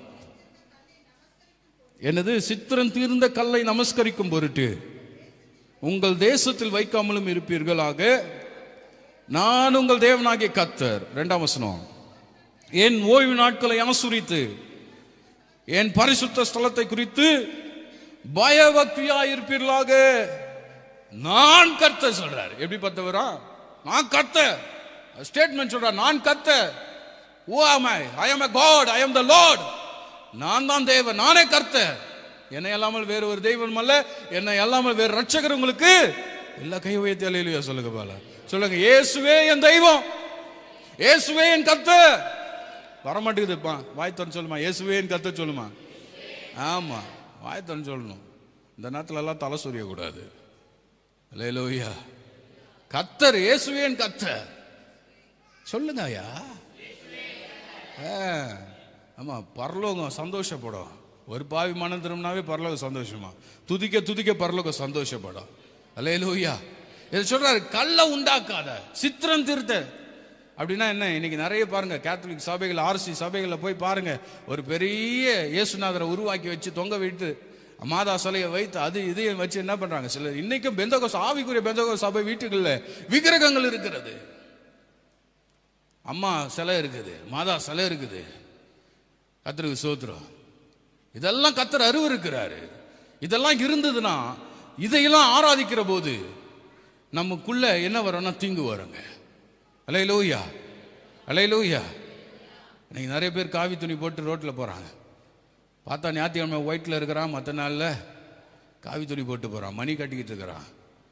எனது சித்திரம் தீர்ந்த கல்லை நமஸ்கரிக்கும் பொருட்டு உங்கள் தேசத்தில் வைக்காமலும் இருப்பீர்களாக நான் உங்கள் தேவனாகிய கத்தர் இரண்டாம் வசனம் என் ஓய்வு நாட்களை ஆசுரித்து என் பரிசுத்த ஸ்தலத்தை குறித்து பயபக்தியாயிருப்பீர்களாக நான் கர்த்தர் சொல்றார் எப்படி பார்த்தவரா நான் கர்த்தர் ஸ்டேட்மெண்ட் சொல்றார் நான் கர்த்தர் ஓ am I I am a God I am the Lord நான் தான் தேவன் நானே கர்த்தர் என்னை அல்லாமல் வேறு ஒரு தெய்வம் அல்ல என்னை அல்லாமல் வேறு ரட்சகர் உங்களுக்கு எல்லா கை உயர்த்தி அல்லையா சொல்லுங்க பால சொல்லுங்க இயேசுவே என் தெய்வம் இயேசுவே என் கர்த்தர் வரமாட்டேங்குதுப்பா வாய் திறந்து சொல்லுமா இயேசுவே என் கர்த்தர் சொல்லுமா ஆமா வாய் திறந்து சொல்லணும் இந்த நேரத்துல எல்லாம் தலை சொரியக்கூடாது அல்லேலூயா கத்தர் இயேசுவேன் கத்தர் சொல்லுங்க ஐயா ஆ, ஆமா பரலோகம் சந்தோஷப்படும் ஒரு பாவி மனம் திரும்பினாவே பரலோகம் சந்தோஷமா துதிக்க துதிக்க பரலோகம் சந்தோஷப்படும் அல்லேலூயா இதை சொல்றாரு கல்ல உண்டாக்காத சித்திரம் திருத்த அப்படின்னா என்ன இன்னைக்கு நிறைய பாருங்க கேத்தலிக் சபைகள் ஆர்சி சபைகளில் போய் பாருங்க ஒரு பெரிய இயேசுநாதரை உருவாக்கி வச்சு தொங்க விட்டு மாதா சிலையை வைத்து அது இதையும் வச்சு என்ன பண்றாங்க சிலர் இன்னைக்கும் பெந்தகோஸ் ஆவிக்குரிய பெந்தகோஸ் சபை வீட்டுகளில் விக்கிரகங்கள் இருக்கிறது அம்மா சிலை இருக்குது மாதா சிலை இருக்குது கத்தருக்கு சோத்திரம் இதெல்லாம் கத்தர் அருவு இருக்கிறாரு இதெல்லாம் இருந்ததுன்னா இதையெல்லாம் ஆராதிக்கிற போது நமக்குள்ள என்ன வரும்னா தீங்கு வருங்க அலை லூயா அலை லூயா இன்னைக்கு நிறைய பேர் காவி துணி போட்டு ரோட்டில் போகிறாங்க பார்த்தா ஞாயிற்றுக்கிழமை ஒயிட்டில் இருக்கிறான் மற்ற நாளில் காவி துணி போட்டு போகிறான் மணி கட்டிக்கிட்டு இருக்கிறான்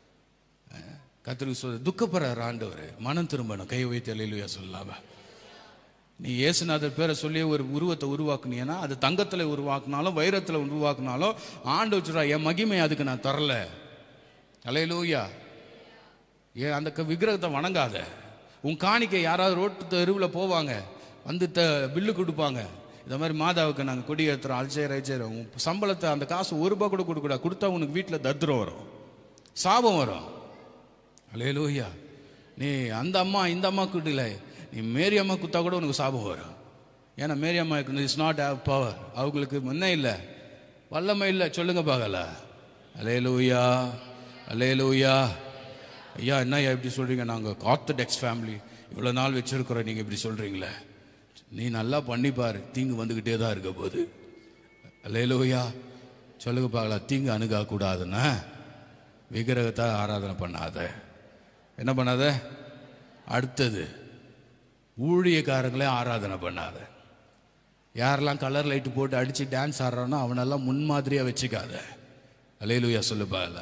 கத்திரிக்கு சொல் துக்கப்படுறார் ஆண்டவர் மனம் திரும்பணும் கை வைத்து அலையிலுயா சொல்லாம நீ இயேசுநாதர் பேரை சொல்லி ஒரு உருவத்தை உருவாக்குனீங்கன்னா அது தங்கத்தில் உருவாக்குனாலும் வைரத்தில் உருவாக்குனாலும் ஆண்டு வச்சுடா என் மகிமை அதுக்கு நான் தரல அலையிலூயா ஏன் அந்த க- விக்கிரகத்தை வணங்காத உன் காணிக்கை யாராவது ரோட்டு தெருவில் போவாங்க வந்து த பில்லு கொடுப்பாங்க இந்த மாதிரி மாதாவுக்கு நாங்கள் கொடி ஏற்றுறோம் அல்சேர் அல்சேர் உன் சம்பளத்தை அந்த காசு ஒரு ரூபாய் கூட கொடுக்கூடாது கொடுத்தா உனக்கு வீட்டில் தத்ரம் வரும் சாபம் வரும் அலையலூயா நீ அந்த அம்மா இந்த அம்மா குட்டில நீ மேரி அம்மா குத்தா கூட உனக்கு சாபம் வரும் ஏன்னா மேரி அம்மாவுக்கு இஸ் நாட் ஹேவ் பவர் அவங்களுக்கு முன்னே இல்லை வல்லமை இல்லை சொல்லுங்க பார்க்கல அலையலூயா அலையலூயா ஐயா என்னய்யா இப்படி சொல்றீங்க நாங்கள் ஆர்த்தடாக்ஸ் ஃபேமிலி இவ்வளோ நாள் வச்சிருக்கிறோம் நீங்கள் இப்படி சொல்றீங்களே நீ நல்லா பண்ணிப்பாரு தீங்கு வந்துக்கிட்டே தான் இருக்க போகுது அலையலூயா சொல்லுங்க பார்க்கலாம் தீங்கு அணுக கூடாதுன்னா விக்கிரகத்தை ஆராதனை பண்ணாத என்ன பண்ணாத அடுத்தது ஊழியக்காரங்களே ஆராதனை பண்ணாத யாரெல்லாம் கலர் லைட்டு போட்டு அடிச்சு டான்ஸ் ஆடுறானோ அவனெல்லாம் முன்மாதிரியா வச்சுக்காத அலையலூயா சொல்லுப்பால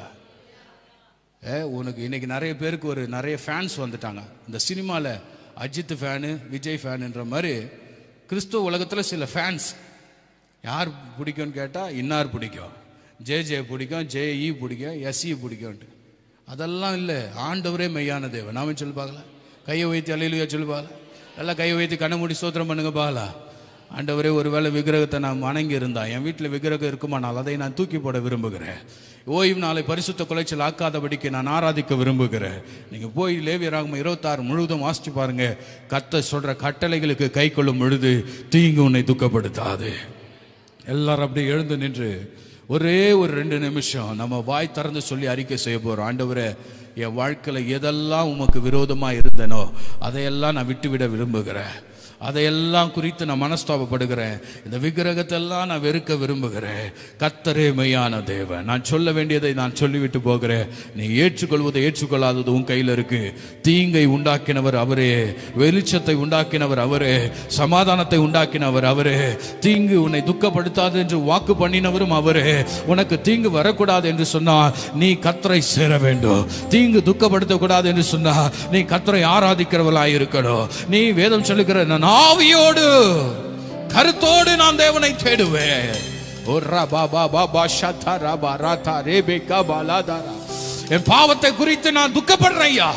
ஏ உனக்கு இன்னைக்கு நிறைய பேருக்கு ஒரு நிறைய ஃபேன்ஸ் வந்துட்டாங்க இந்த சினிமாவில் அஜித் ஃபேனு விஜய் ஃபேனுன்ற மாதிரி கிறிஸ்துவ உலகத்தில் சில ஃபேன்ஸ் யார் பிடிக்கும்னு கேட்டால் இன்னார் பிடிக்கும் ஜே ஜே பிடிக்கும் ஜே இ பிடிக்கும் எஸ்இ பிடிக்கும்ன்ட்டு அதெல்லாம் இல்லை ஆண்டவரே மெய்யான தேவன் நாம சொல்லி பார்க்கலாம் கையை வைத்து அலையிலுயா சொல்லி பார்க்கலாம் எல்லாம் கையை வைத்து கண்ணை மூடி சோத்திரம் பண்ணுங்க பார்க்கலாம் ஆண்டவரே ஒருவேளை விக்கிரகத்தை நான் வணங்கி இருந்தா என் வீட்டில் விக்கிரகம் இருக்குமானால் அதை நான் தூக்கி போட விரும்புகிறேன் ஓய்வு நாளை பரிசுத்த குலைச்சல் ஆக்காதபடிக்கு நான் ஆராதிக்க விரும்புகிறேன் நீங்க போய் லேவியராகும் இருபத்தாறு முழுவதும் வாசிச்சு பாருங்க கத்த சொல்ற கட்டளைகளுக்கு கை கொள்ளும் பொழுது தீங்கு உன்னை துக்கப்படுத்தாது எல்லாரும் அப்படியே எழுந்து நின்று ஒரே ஒரு ரெண்டு நிமிஷம் நம்ம வாய் திறந்து சொல்லி அறிக்கை செய்ய போறோம் ஆண்டவரே என் வாழ்க்கையில எதெல்லாம் உமக்கு விரோதமா இருந்தனோ அதையெல்லாம் நான் விட்டுவிட விரும்புகிறேன் அதையெல்லாம் குறித்து நான் மனஸ்தாபப்படுகிறேன் இந்த விக்கிரகத்தெல்லாம் நான் வெறுக்க விரும்புகிறேன் கத்தரே மெய்யான தேவன் நான் சொல்ல வேண்டியதை நான் சொல்லிவிட்டு போகிறேன் நீ ஏற்றுக்கொள்வதை ஏற்றுக்கொள்ளாதது உன் கையில் இருக்கு தீங்கை உண்டாக்கினவர் அவரே வெளிச்சத்தை உண்டாக்கினவர் அவரே சமாதானத்தை உண்டாக்கினவர் அவரே தீங்கு உன்னை துக்கப்படுத்தாது என்று வாக்கு பண்ணினவரும் அவரே உனக்கு தீங்கு வரக்கூடாது என்று சொன்னால் நீ கத்தரை சேர வேண்டும் தீங்கு துக்கப்படுத்தக்கூடாது என்று சொன்னா நீ கத்தரை ஆராதிக்கிறவளாய் இருக்கணும் நீ வேதம் சொல்லுகிற நான் ஆவியோடு கருத்தோடு நான் தேவனை தேடுவேன் ஓ ரபா பா பா பா ஷதா ரபா ராதா ரேபேகா பாலாதாரா என் பாவத்தை குறித்து நான் துக்கப்படுறேன் ஐயா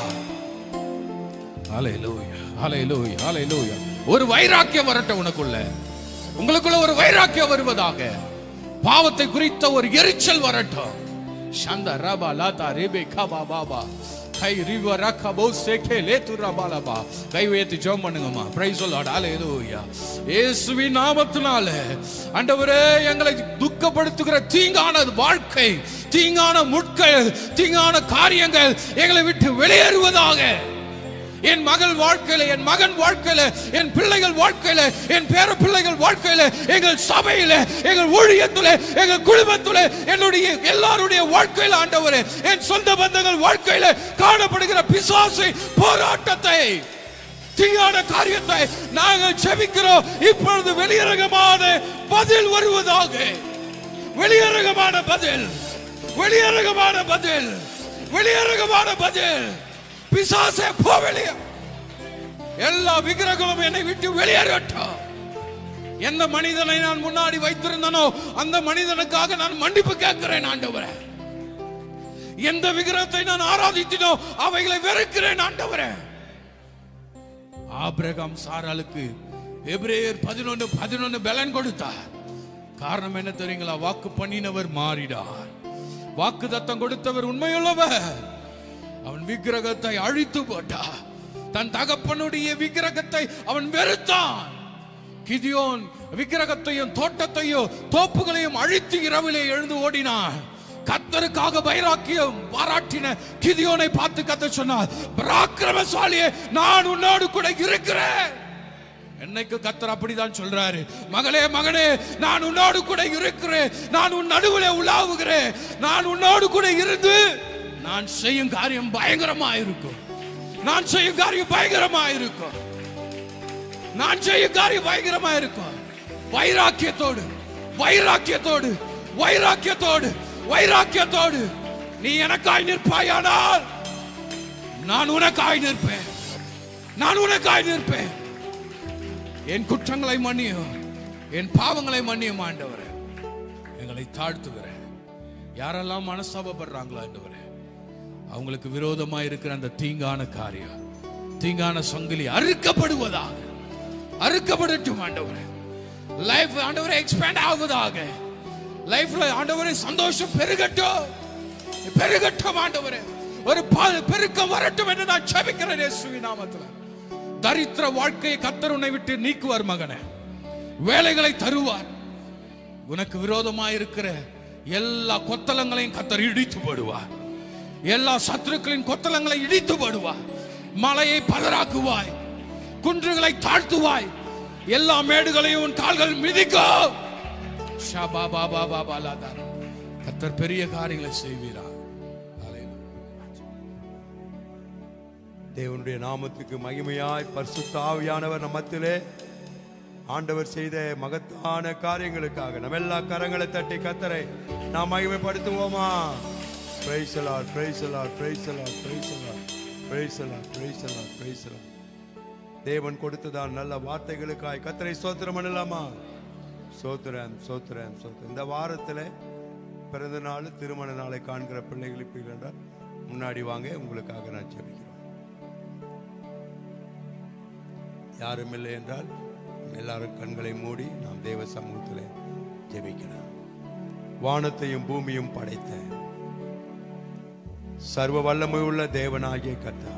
ஹalleluya ஹalleluya ஹalleluya ஒரு வைராக்கியம் வரட்டும் உனக்குள்ள உங்களுக்குள்ள ஒரு வைராக்கியம் வருவதாக பாவத்தை குறித்த ஒரு எரிச்சல் வரட்டும் சந்த ரபா லாதா ரேபே கபா பாபா கை ரிவ ரக்க போ சேகே லேத்து ரபாலபா கை உயர்த்தி ஜெபம் பண்ணுங்கம்மா பிரைஸ் லார்ட் ஹalleluya இயேசுவின் நாமத்தினால ஆண்டவரே எங்களை துக்கப்படுத்துகிற தீங்கான வாழ்க்கை தீங்கான முட்கள் தீங்கான காரியங்கள் எங்களை விட்டு வெளியேறுவதாக என் மகள் வாழ்க்கையில என் மகன் வாழ்க்கையில என் பிள்ளைகள் வாழ்க்கையில என் பேர பிள்ளைகள் வாழ்க்கையில எங்கள் சபையில எங்கள் ஊழியத்துல எங்கள் குடும்பத்துல என்னுடைய எல்லாருடைய வாழ்க்கையில ஆண்டவரே என் சொந்த பந்தங்கள் வாழ்க்கையில காணப்படுகிற பிசாசு போராட்டத்தை தீயான காரியத்தை நாங்கள் செபிக்கிறோம் இப்பொழுது வெளியரங்கமான பதில் வருவதாக வெளியரங்கமான பதில் வெளியரங்கமான பதில் வெளியரங்கமான பதில் பிசாசே போ வெளியே எல்லா விக்கிரகங்களும் என்னை விட்டு வெளியேறட்டும் எந்த மனிதனை நான் முன்னாடி வைத்திருந்தனோ அந்த மனிதனுக்காக நான் மன்னிப்பு கேட்கிறேன் ஆண்டவரே எந்த விக்கிரகத்தை நான் ஆராதித்தினோ அவைகளை வெறுக்கிறேன் ஆண்டவரே ஆபிரகாம் சாராளுக்கு எபிரேயர் பதினொன்னு பதினொன்னு பலன் கொடுத்தார் காரணம் என்ன தெரியுங்களா வாக்கு பண்ணினவர் மாறிடார் வாக்கு தத்தம் கொடுத்தவர் உண்மையுள்ளவர் அவன் விக்கிரகத்தை அழித்து போட்டார் தன் தகப்பனுடைய விக்கிரகத்தை அவன் வெறுத்தான் கிதியோன் விக்கிரகத்தையும் தோட்டத்தையும் தோப்புகளையும் அழித்து இரவிலே எழுந்து ஓடினான் கத்தருக்காக வைராக்கியம் பாராட்டின கிதியோனை பார்த்து கத்த சொன்னார் பராக்கிரமசாலியே நான் உன்னோடு கூட இருக்கிறேன் என்னைக்கு கத்தர் அப்படிதான் சொல்றாரு மகளே மகனே நான் உன்னோடு கூட இருக்கிறேன் நான் உன் நடுவில் உலாவுகிறேன் நான் உன்னோடு கூட இருந்து நான் செய்யும் காரியம் பயங்கரமா இருக்கும் நான் செய்யும் காரியம் பயங்கரமா இருக்கும் நான் செய்யும் காரியம் பயங்கரமா இருக்கும் வைராக்கியத்தோடு வைராக்கியத்தோடு வைராக்கியத்தோடு வைராக்கியத்தோடு நீ எனக்காய் நிற்பாயானால் நான் உனக்காய் நிற்பேன் நான் உனக்காய் நிற்பேன் என் குற்றங்களை மன்னியும் என் பாவங்களை மன்னியும் ஆண்டவரே எங்களை தாழ்த்துகிறேன் யாரெல்லாம் மனஸ்தாபப்படுறாங்களோ ஆண்டவரே அவங்களுக்கு விரோதமா இருக்கிற அந்த தீங்கான காரியம் தீங்கான சங்கிலி அறுக்கப்படுவதாக அறுக்கப்படட்டும் ஆண்டவரே லைஃப் ஆண்டவரே எக்ஸ்பேண்ட் ஆகுவதாக லைஃப்ல ஆண்டவரே சந்தோஷம் பெருகட்டும் பெருகட்டும் ஆண்டவரே ஒரு ப- பெருக்கம் வரட்டும் என்று நான் செபிக்கிறேன் இயேசுவின் நாமத்துல தரித்திர வாழ்க்கையை கத்தர் உன்னை விட்டு நீக்குவார் மகனே வேலைகளை தருவார் உனக்கு விரோதமாக இருக்கிற எல்லா கொத்தலங்களையும் கத்தர் இடித்து போடுவார் எல்லா சத்துருக்களின் கொத்தலங்களை இடித்து போடுவார் மலையை பதறாக்குவாய் குன்றுகளை தாழ்த்துவாய் எல்லா மேடுகளையும் உன் கால்கள் மிதிக்கும் ஷபா பாபா பாபா லாதார் கத்தர் பெரிய காரியங்களை செய்வீரா தேவனுடைய நாமத்துக்கு மகிமையாய் பரிசுத்த ஆவியானவர் நம்ம மத்தியிலே ஆண்டவர் செய்த மகத்தான காரியங்களுக்காக நம்ம எல்லா கரங்களை தட்டி கத்தரை நாம் மகிமைப்படுத்துவோமா praise the lord praise the lord praise the lord praise the lord praise the lord praise the lord praise the lord தேவன் கொடுத்ததான் நல்ல வார்த்தைகளுக்காய் கத்தரை சோத்திரம் பண்ணலாமா சோத்திரம் சோத்திரம் சோத்திரம் இந்த வாரத்தில் பிறந்த நாள் திருமண நாளை காண்கிற பிள்ளைகளுக்கு என்றால் முன்னாடி வாங்க உங்களுக்காக நான் ஜெபிக்கிறோம் யாரும் இல்லை என்றால் நாம் எல்லாரும் கண்களை மூடி நாம் தேவ சமூகத்தில் ஜெபிக்கலாம் வானத்தையும் பூமியும் படைத்த சர்வ வல்லமை உள்ள தேவனாகிய கர்த்தாவே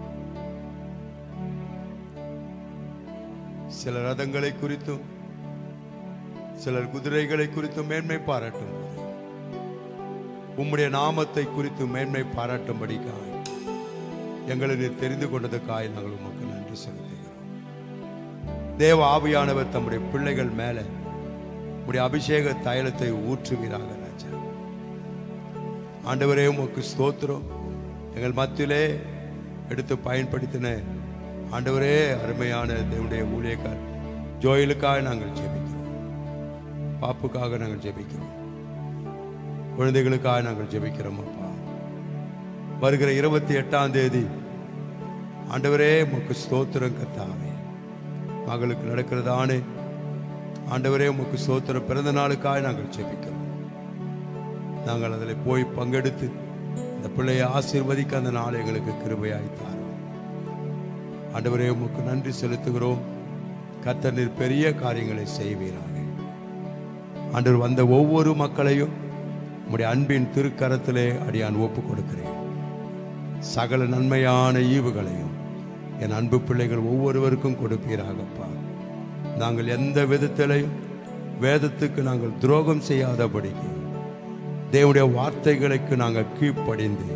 சில ரதங்களை குறித்தும் சிலர் குதிரைகளை குறித்தும் மேன்மை பாராட்டும் போது, உம்முடைய நாமத்தை குறித்து மேன்மை பாராட்டும்படிக்காய் எங்களை நீர் தெரிந்து கொண்டதுக்காய் நாங்கள் உமக்கு நன்றி செலுத்துகிறோம் தேவ ஆவியானவர் தம்முடைய பிள்ளைகள் மேல உடைய அபிஷேக தைலத்தை ஊற்றுவீராக ராஜா ஆண்டவரே உமக்கு ஸ்தோத்திரம் எங்கள் மத்தியிலே எடுத்து பயன்படுத்தின ஆண்டவரே அருமையான தேவனுடைய ஊழியக்கார் ஜோயலுக்காக நாங்கள் ஜெபிக்கிறோம் பாப்புக்காக நாங்கள் ஜெபிக்கிறோம் குழந்தைகளுக்காக நாங்கள் ஜெபிக்கிறோம் அப்பா வருகிற இருபத்தி எட்டாம் தேதி ஆண்டவரே உமக்கு ஸ்தோத்திரம் கத்தாவே மகளுக்கு நடக்கிறதானே ஆண்டவரே உமக்கு ஸ்தோத்திரம் பிறந்த நாளுக்காக நாங்கள் ஜெபிக்கிறோம் நாங்கள் அதில் போய் பங்கெடுத்து அந்த பிள்ளையை ஆசீர்வதிக்க அந்த நாள் எங்களுக்கு கிருபையாய் தாரும் ஆண்டவரே உமக்கு நன்றி செலுத்துகிறோம் கர்த்தர் நீர் பெரிய காரியங்களை செய்வீராக ஆண்டவர் வந்த ஒவ்வொரு மக்களையும் உம்முடைய அன்பின் திருக்கரத்திலே அடியான் ஒப்பு கொடுக்கிறேன் சகல நன்மையான ஈவுகளையும் என் அன்பு பிள்ளைகள் ஒவ்வொருவருக்கும் கொடுப்பீராகப்பா நாங்கள் எந்த விதத்திலையும் வேதத்துக்கு நாங்கள் துரோகம் செய்யாதபடிக்கு தேவனுடைய வார்த்தைகளுக்கு நாங்கள் கீழ்ப்படிந்து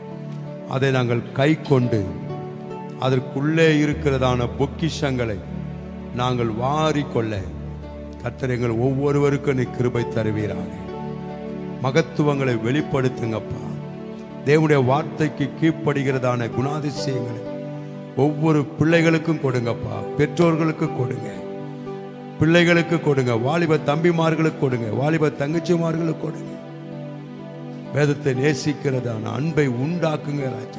அதை நாங்கள் கை கொண்டு அதற்குள்ளே இருக்கிறதான பொக்கிஷங்களை நாங்கள் வாரிக்கொள்ள கர்த்தர் எங்கள் ஒவ்வொருவருக்கும் நீ கிருபை தருவீராக மகத்துவங்களை வெளிப்படுத்துங்கப்பா தேவனுடைய வார்த்தைக்கு கீழ்ப்படுகிறதான குணாதிசயங்களை ஒவ்வொரு பிள்ளைகளுக்கும் கொடுங்கப்பா பெற்றோர்களுக்கு கொடுங்க பிள்ளைகளுக்கு கொடுங்க வாலிப தம்பிமார்களுக்கு கொடுங்க வாலிப தங்கச்சிமார்களுக்கு கொடுங்க வேதத்தை நேசிக்கிறதான அன்பை உண்டாக்குங்க ராஜா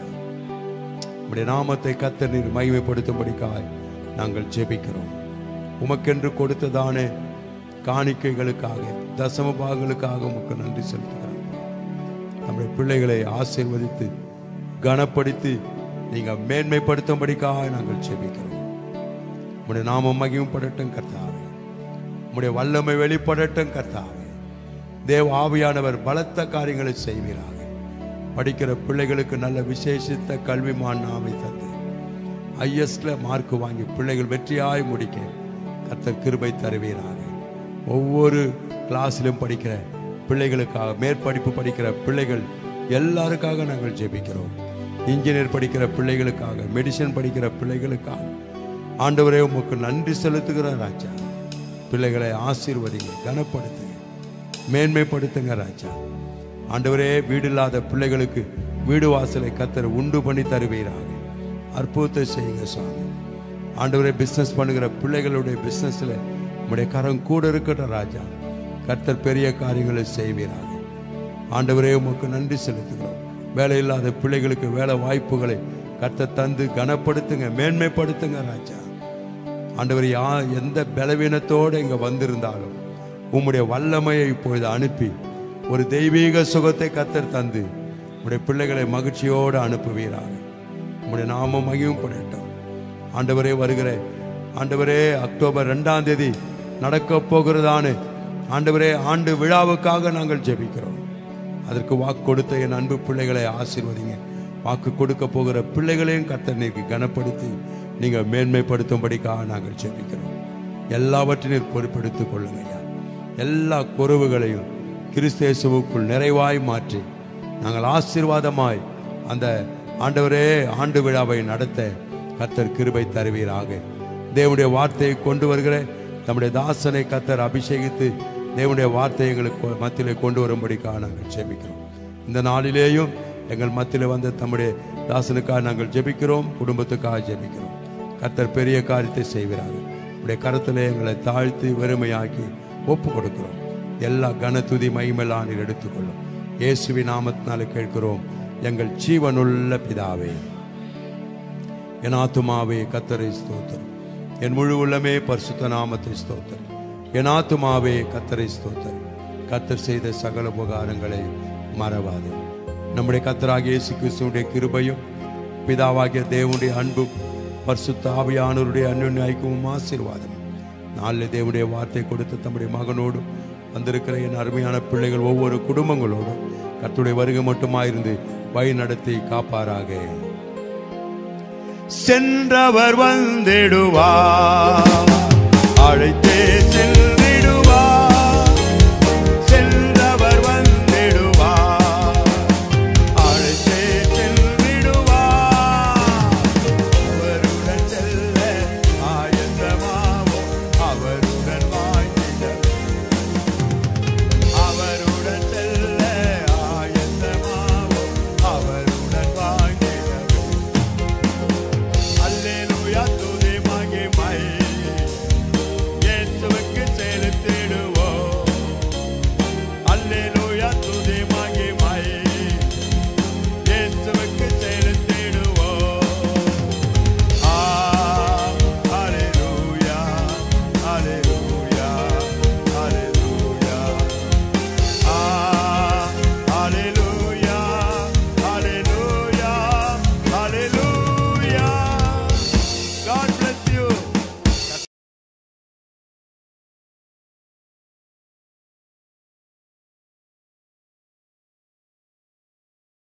உடைய நாமத்தை கத்த நீர் மகிமைப்படுத்தும்படிக்காய் நாங்கள் ஜெபிக்கிறோம் உமக்கென்று கொடுத்ததான காணிக்கைகளுக்காக தசம பாகங்களுக்காக உமக்கு நன்றி செலுத்துகிறோம் நம்முடைய பிள்ளைகளை ஆசீர்வதித்து கனப்படுத்தி நீங்க மேன்மைப்படுத்தும்படிக்காக நாங்கள் ஜெபிக்கிறோம் உம்முடைய நாமம் மகிமைப்படட்டும் கர்த்தாவே உம்முடைய வல்லமை வெளிப்படட்டும் கர்த்தாவே தேவ ஆவியானவர் பலத்த காரியங்களை செய்வீராக படிக்கிற பிள்ளைகளுக்கு நல்ல விசேஷித்த கல்விமான் நாமை தந்து ஐஎஸ்ல மார்க் வாங்கி பிள்ளைகள் வெற்றியாய் முடிக்க கர்த்தர் கிருபை தருவீராக ஒவ்வொரு கிளாஸிலும் படிக்கிற பிள்ளைகளுக்காக மேற்படிப்பு படிக்கிற பிள்ளைகள் எல்லாருக்காக நாங்கள் ஜெபிக்கிறோம் இன்ஜினியர் படிக்கிற பிள்ளைகளுக்காக மெடிசன் படிக்கிற பிள்ளைகளுக்காக ஆண்டவரே உமக்கு நன்றி செலுத்துகிற ராஜா பிள்ளைகளை ஆசீர்வதிங்க கனப்படுத்துங்க மேன்மைப்படுத்துங்க ராஜா ஆண்டவரே வீடு இல்லாத பிள்ளைகளுக்கு வீடு வாசலை கத்தர் உண்டு பண்ணி தருவீராக அற்புதத்தை செய்யுங்க சுவாமி ஆண்டவரே பிஸ்னஸ் பண்ணுகிற பிள்ளைகளுடைய பிஸ்னஸ்ல உம்முடைய கரம் கூட இருக்கட்டும் ராஜா கர்த்தர் பெரிய காரியங்களை செய்வீராக ஆண்டவரே உமக்கு நன்றி செலுத்துகிறோம் வேலை இல்லாத பிள்ளைகளுக்கு வேலை வாய்ப்புகளை கர்த்தர் தந்து கனப்படுத்துங்க மேன்மைப்படுத்துங்க ராஜா ஆண்டவர் யா எந்த பலவீனத்தோடு இங்க வந்திருந்தாலும் உம்முடைய வல்லமையை இப்பொழுது அனுப்பி ஒரு தெய்வீக சுகத்தை கத்தர் தந்து உம்முடைய பிள்ளைகளை மகிழ்ச்சியோடு அனுப்புவீராக உம்முடைய நாமம் மகிமைப்படட்டும் ஆண்டவரே வருகிற ஆண்டவரே அக்டோபர் ரெண்டாம் தேதி நடக்க போகிறதான ஆண்டவரே ஆண்டு விழாவுக்காக நாங்கள் ஜெபிக்கிறோம் அதற்கு வாக்கு கொடுத்த என் அன்பு பிள்ளைகளை ஆசீர்வதிங்க வாக்கு கொடுக்க போகிற பிள்ளைகளையும் கர்த்தர் நீருக்கு கனப்படுத்தி நீங்க மேன்மைப்படுத்தும்படிக்காக நாங்கள் ஜெபிக்கிறோம் எல்லாவற்றையும் நீர் பொறுப்பெடுத்துக் கொள்ளுங்க ஐயா எல்லா குறவுகளையும் கிறிஸ்தேசுவுக்குள் நிறைவாய் மாற்றி நாங்கள் ஆசீர்வாதமாய் அந்த ஆண்டவரே ஆண்டு விழாவை நடத்த கர்த்தர் கிருபை தருவீராக தேவனுடைய வார்த்தையை கொண்டு வருகிற நம்முடைய தாசனை கர்த்தர் அபிஷேகித்து தேவனுடைய வார்த்தையை எங்களுக்கு மத்தியிலே கொண்டு வரும்படிக்காக நாங்கள் ஜெபிக்கிறோம் இந்த நாளிலேயும் எங்கள் மத்தியில் வந்த தம்முடைய தாசனுக்காக நாங்கள் ஜெபிக்கிறோம் குடும்பத்துக்காக ஜெபிக்கிறோம் கர்த்தர் பெரிய காரியத்தை செய்கிறார்கள் உடைய கரத்தில் எங்களை தாழ்த்தி வெறுமையாக்கி ஒப்பு கொடுக்கிறோம் எல்லா கனத்துதி மகிமெல்லாம் நீர் எடுத்துக்கொள்ளும் இயேசுவி நாமத்தினால கேட்கிறோம் எங்கள் ஜீவனுள்ள பிதாவே என் ஆத்துமாவே கத்தரை ஸ்தோத்திரம் என் முழு உள்ளமே பரிசுத்த நாமத்தை ஸ்தோத்திரம் என் ஆத்துமாவே கத்தரை ஸ்தோத்திரம் கத்தர் செய்த சகல உபகாரங்களை மறவாதே நம்முடைய கத்தராகிய இயேசு கிறிஸ்துவுடைய கிருபையும் பிதாவாகிய தேவனுடைய அன்பும் பரிசுத்த ஆவியானவருடைய அன்னுடைய ஐக்கியமும் ஆசீர்வாதம் நாளில் தேவனுடைய வார்த்தை கொடுத்த தம்முடைய மகனோடு வந்திருக்கிற என் அருமையான பிள்ளைகள் ஒவ்வொரு குடும்பங்களோடும் கர்த்தருடைய வருகை மட்டுமாயிருந்து வழி நடத்தி காப்பாராக சென்றவர் வந்திடுவார்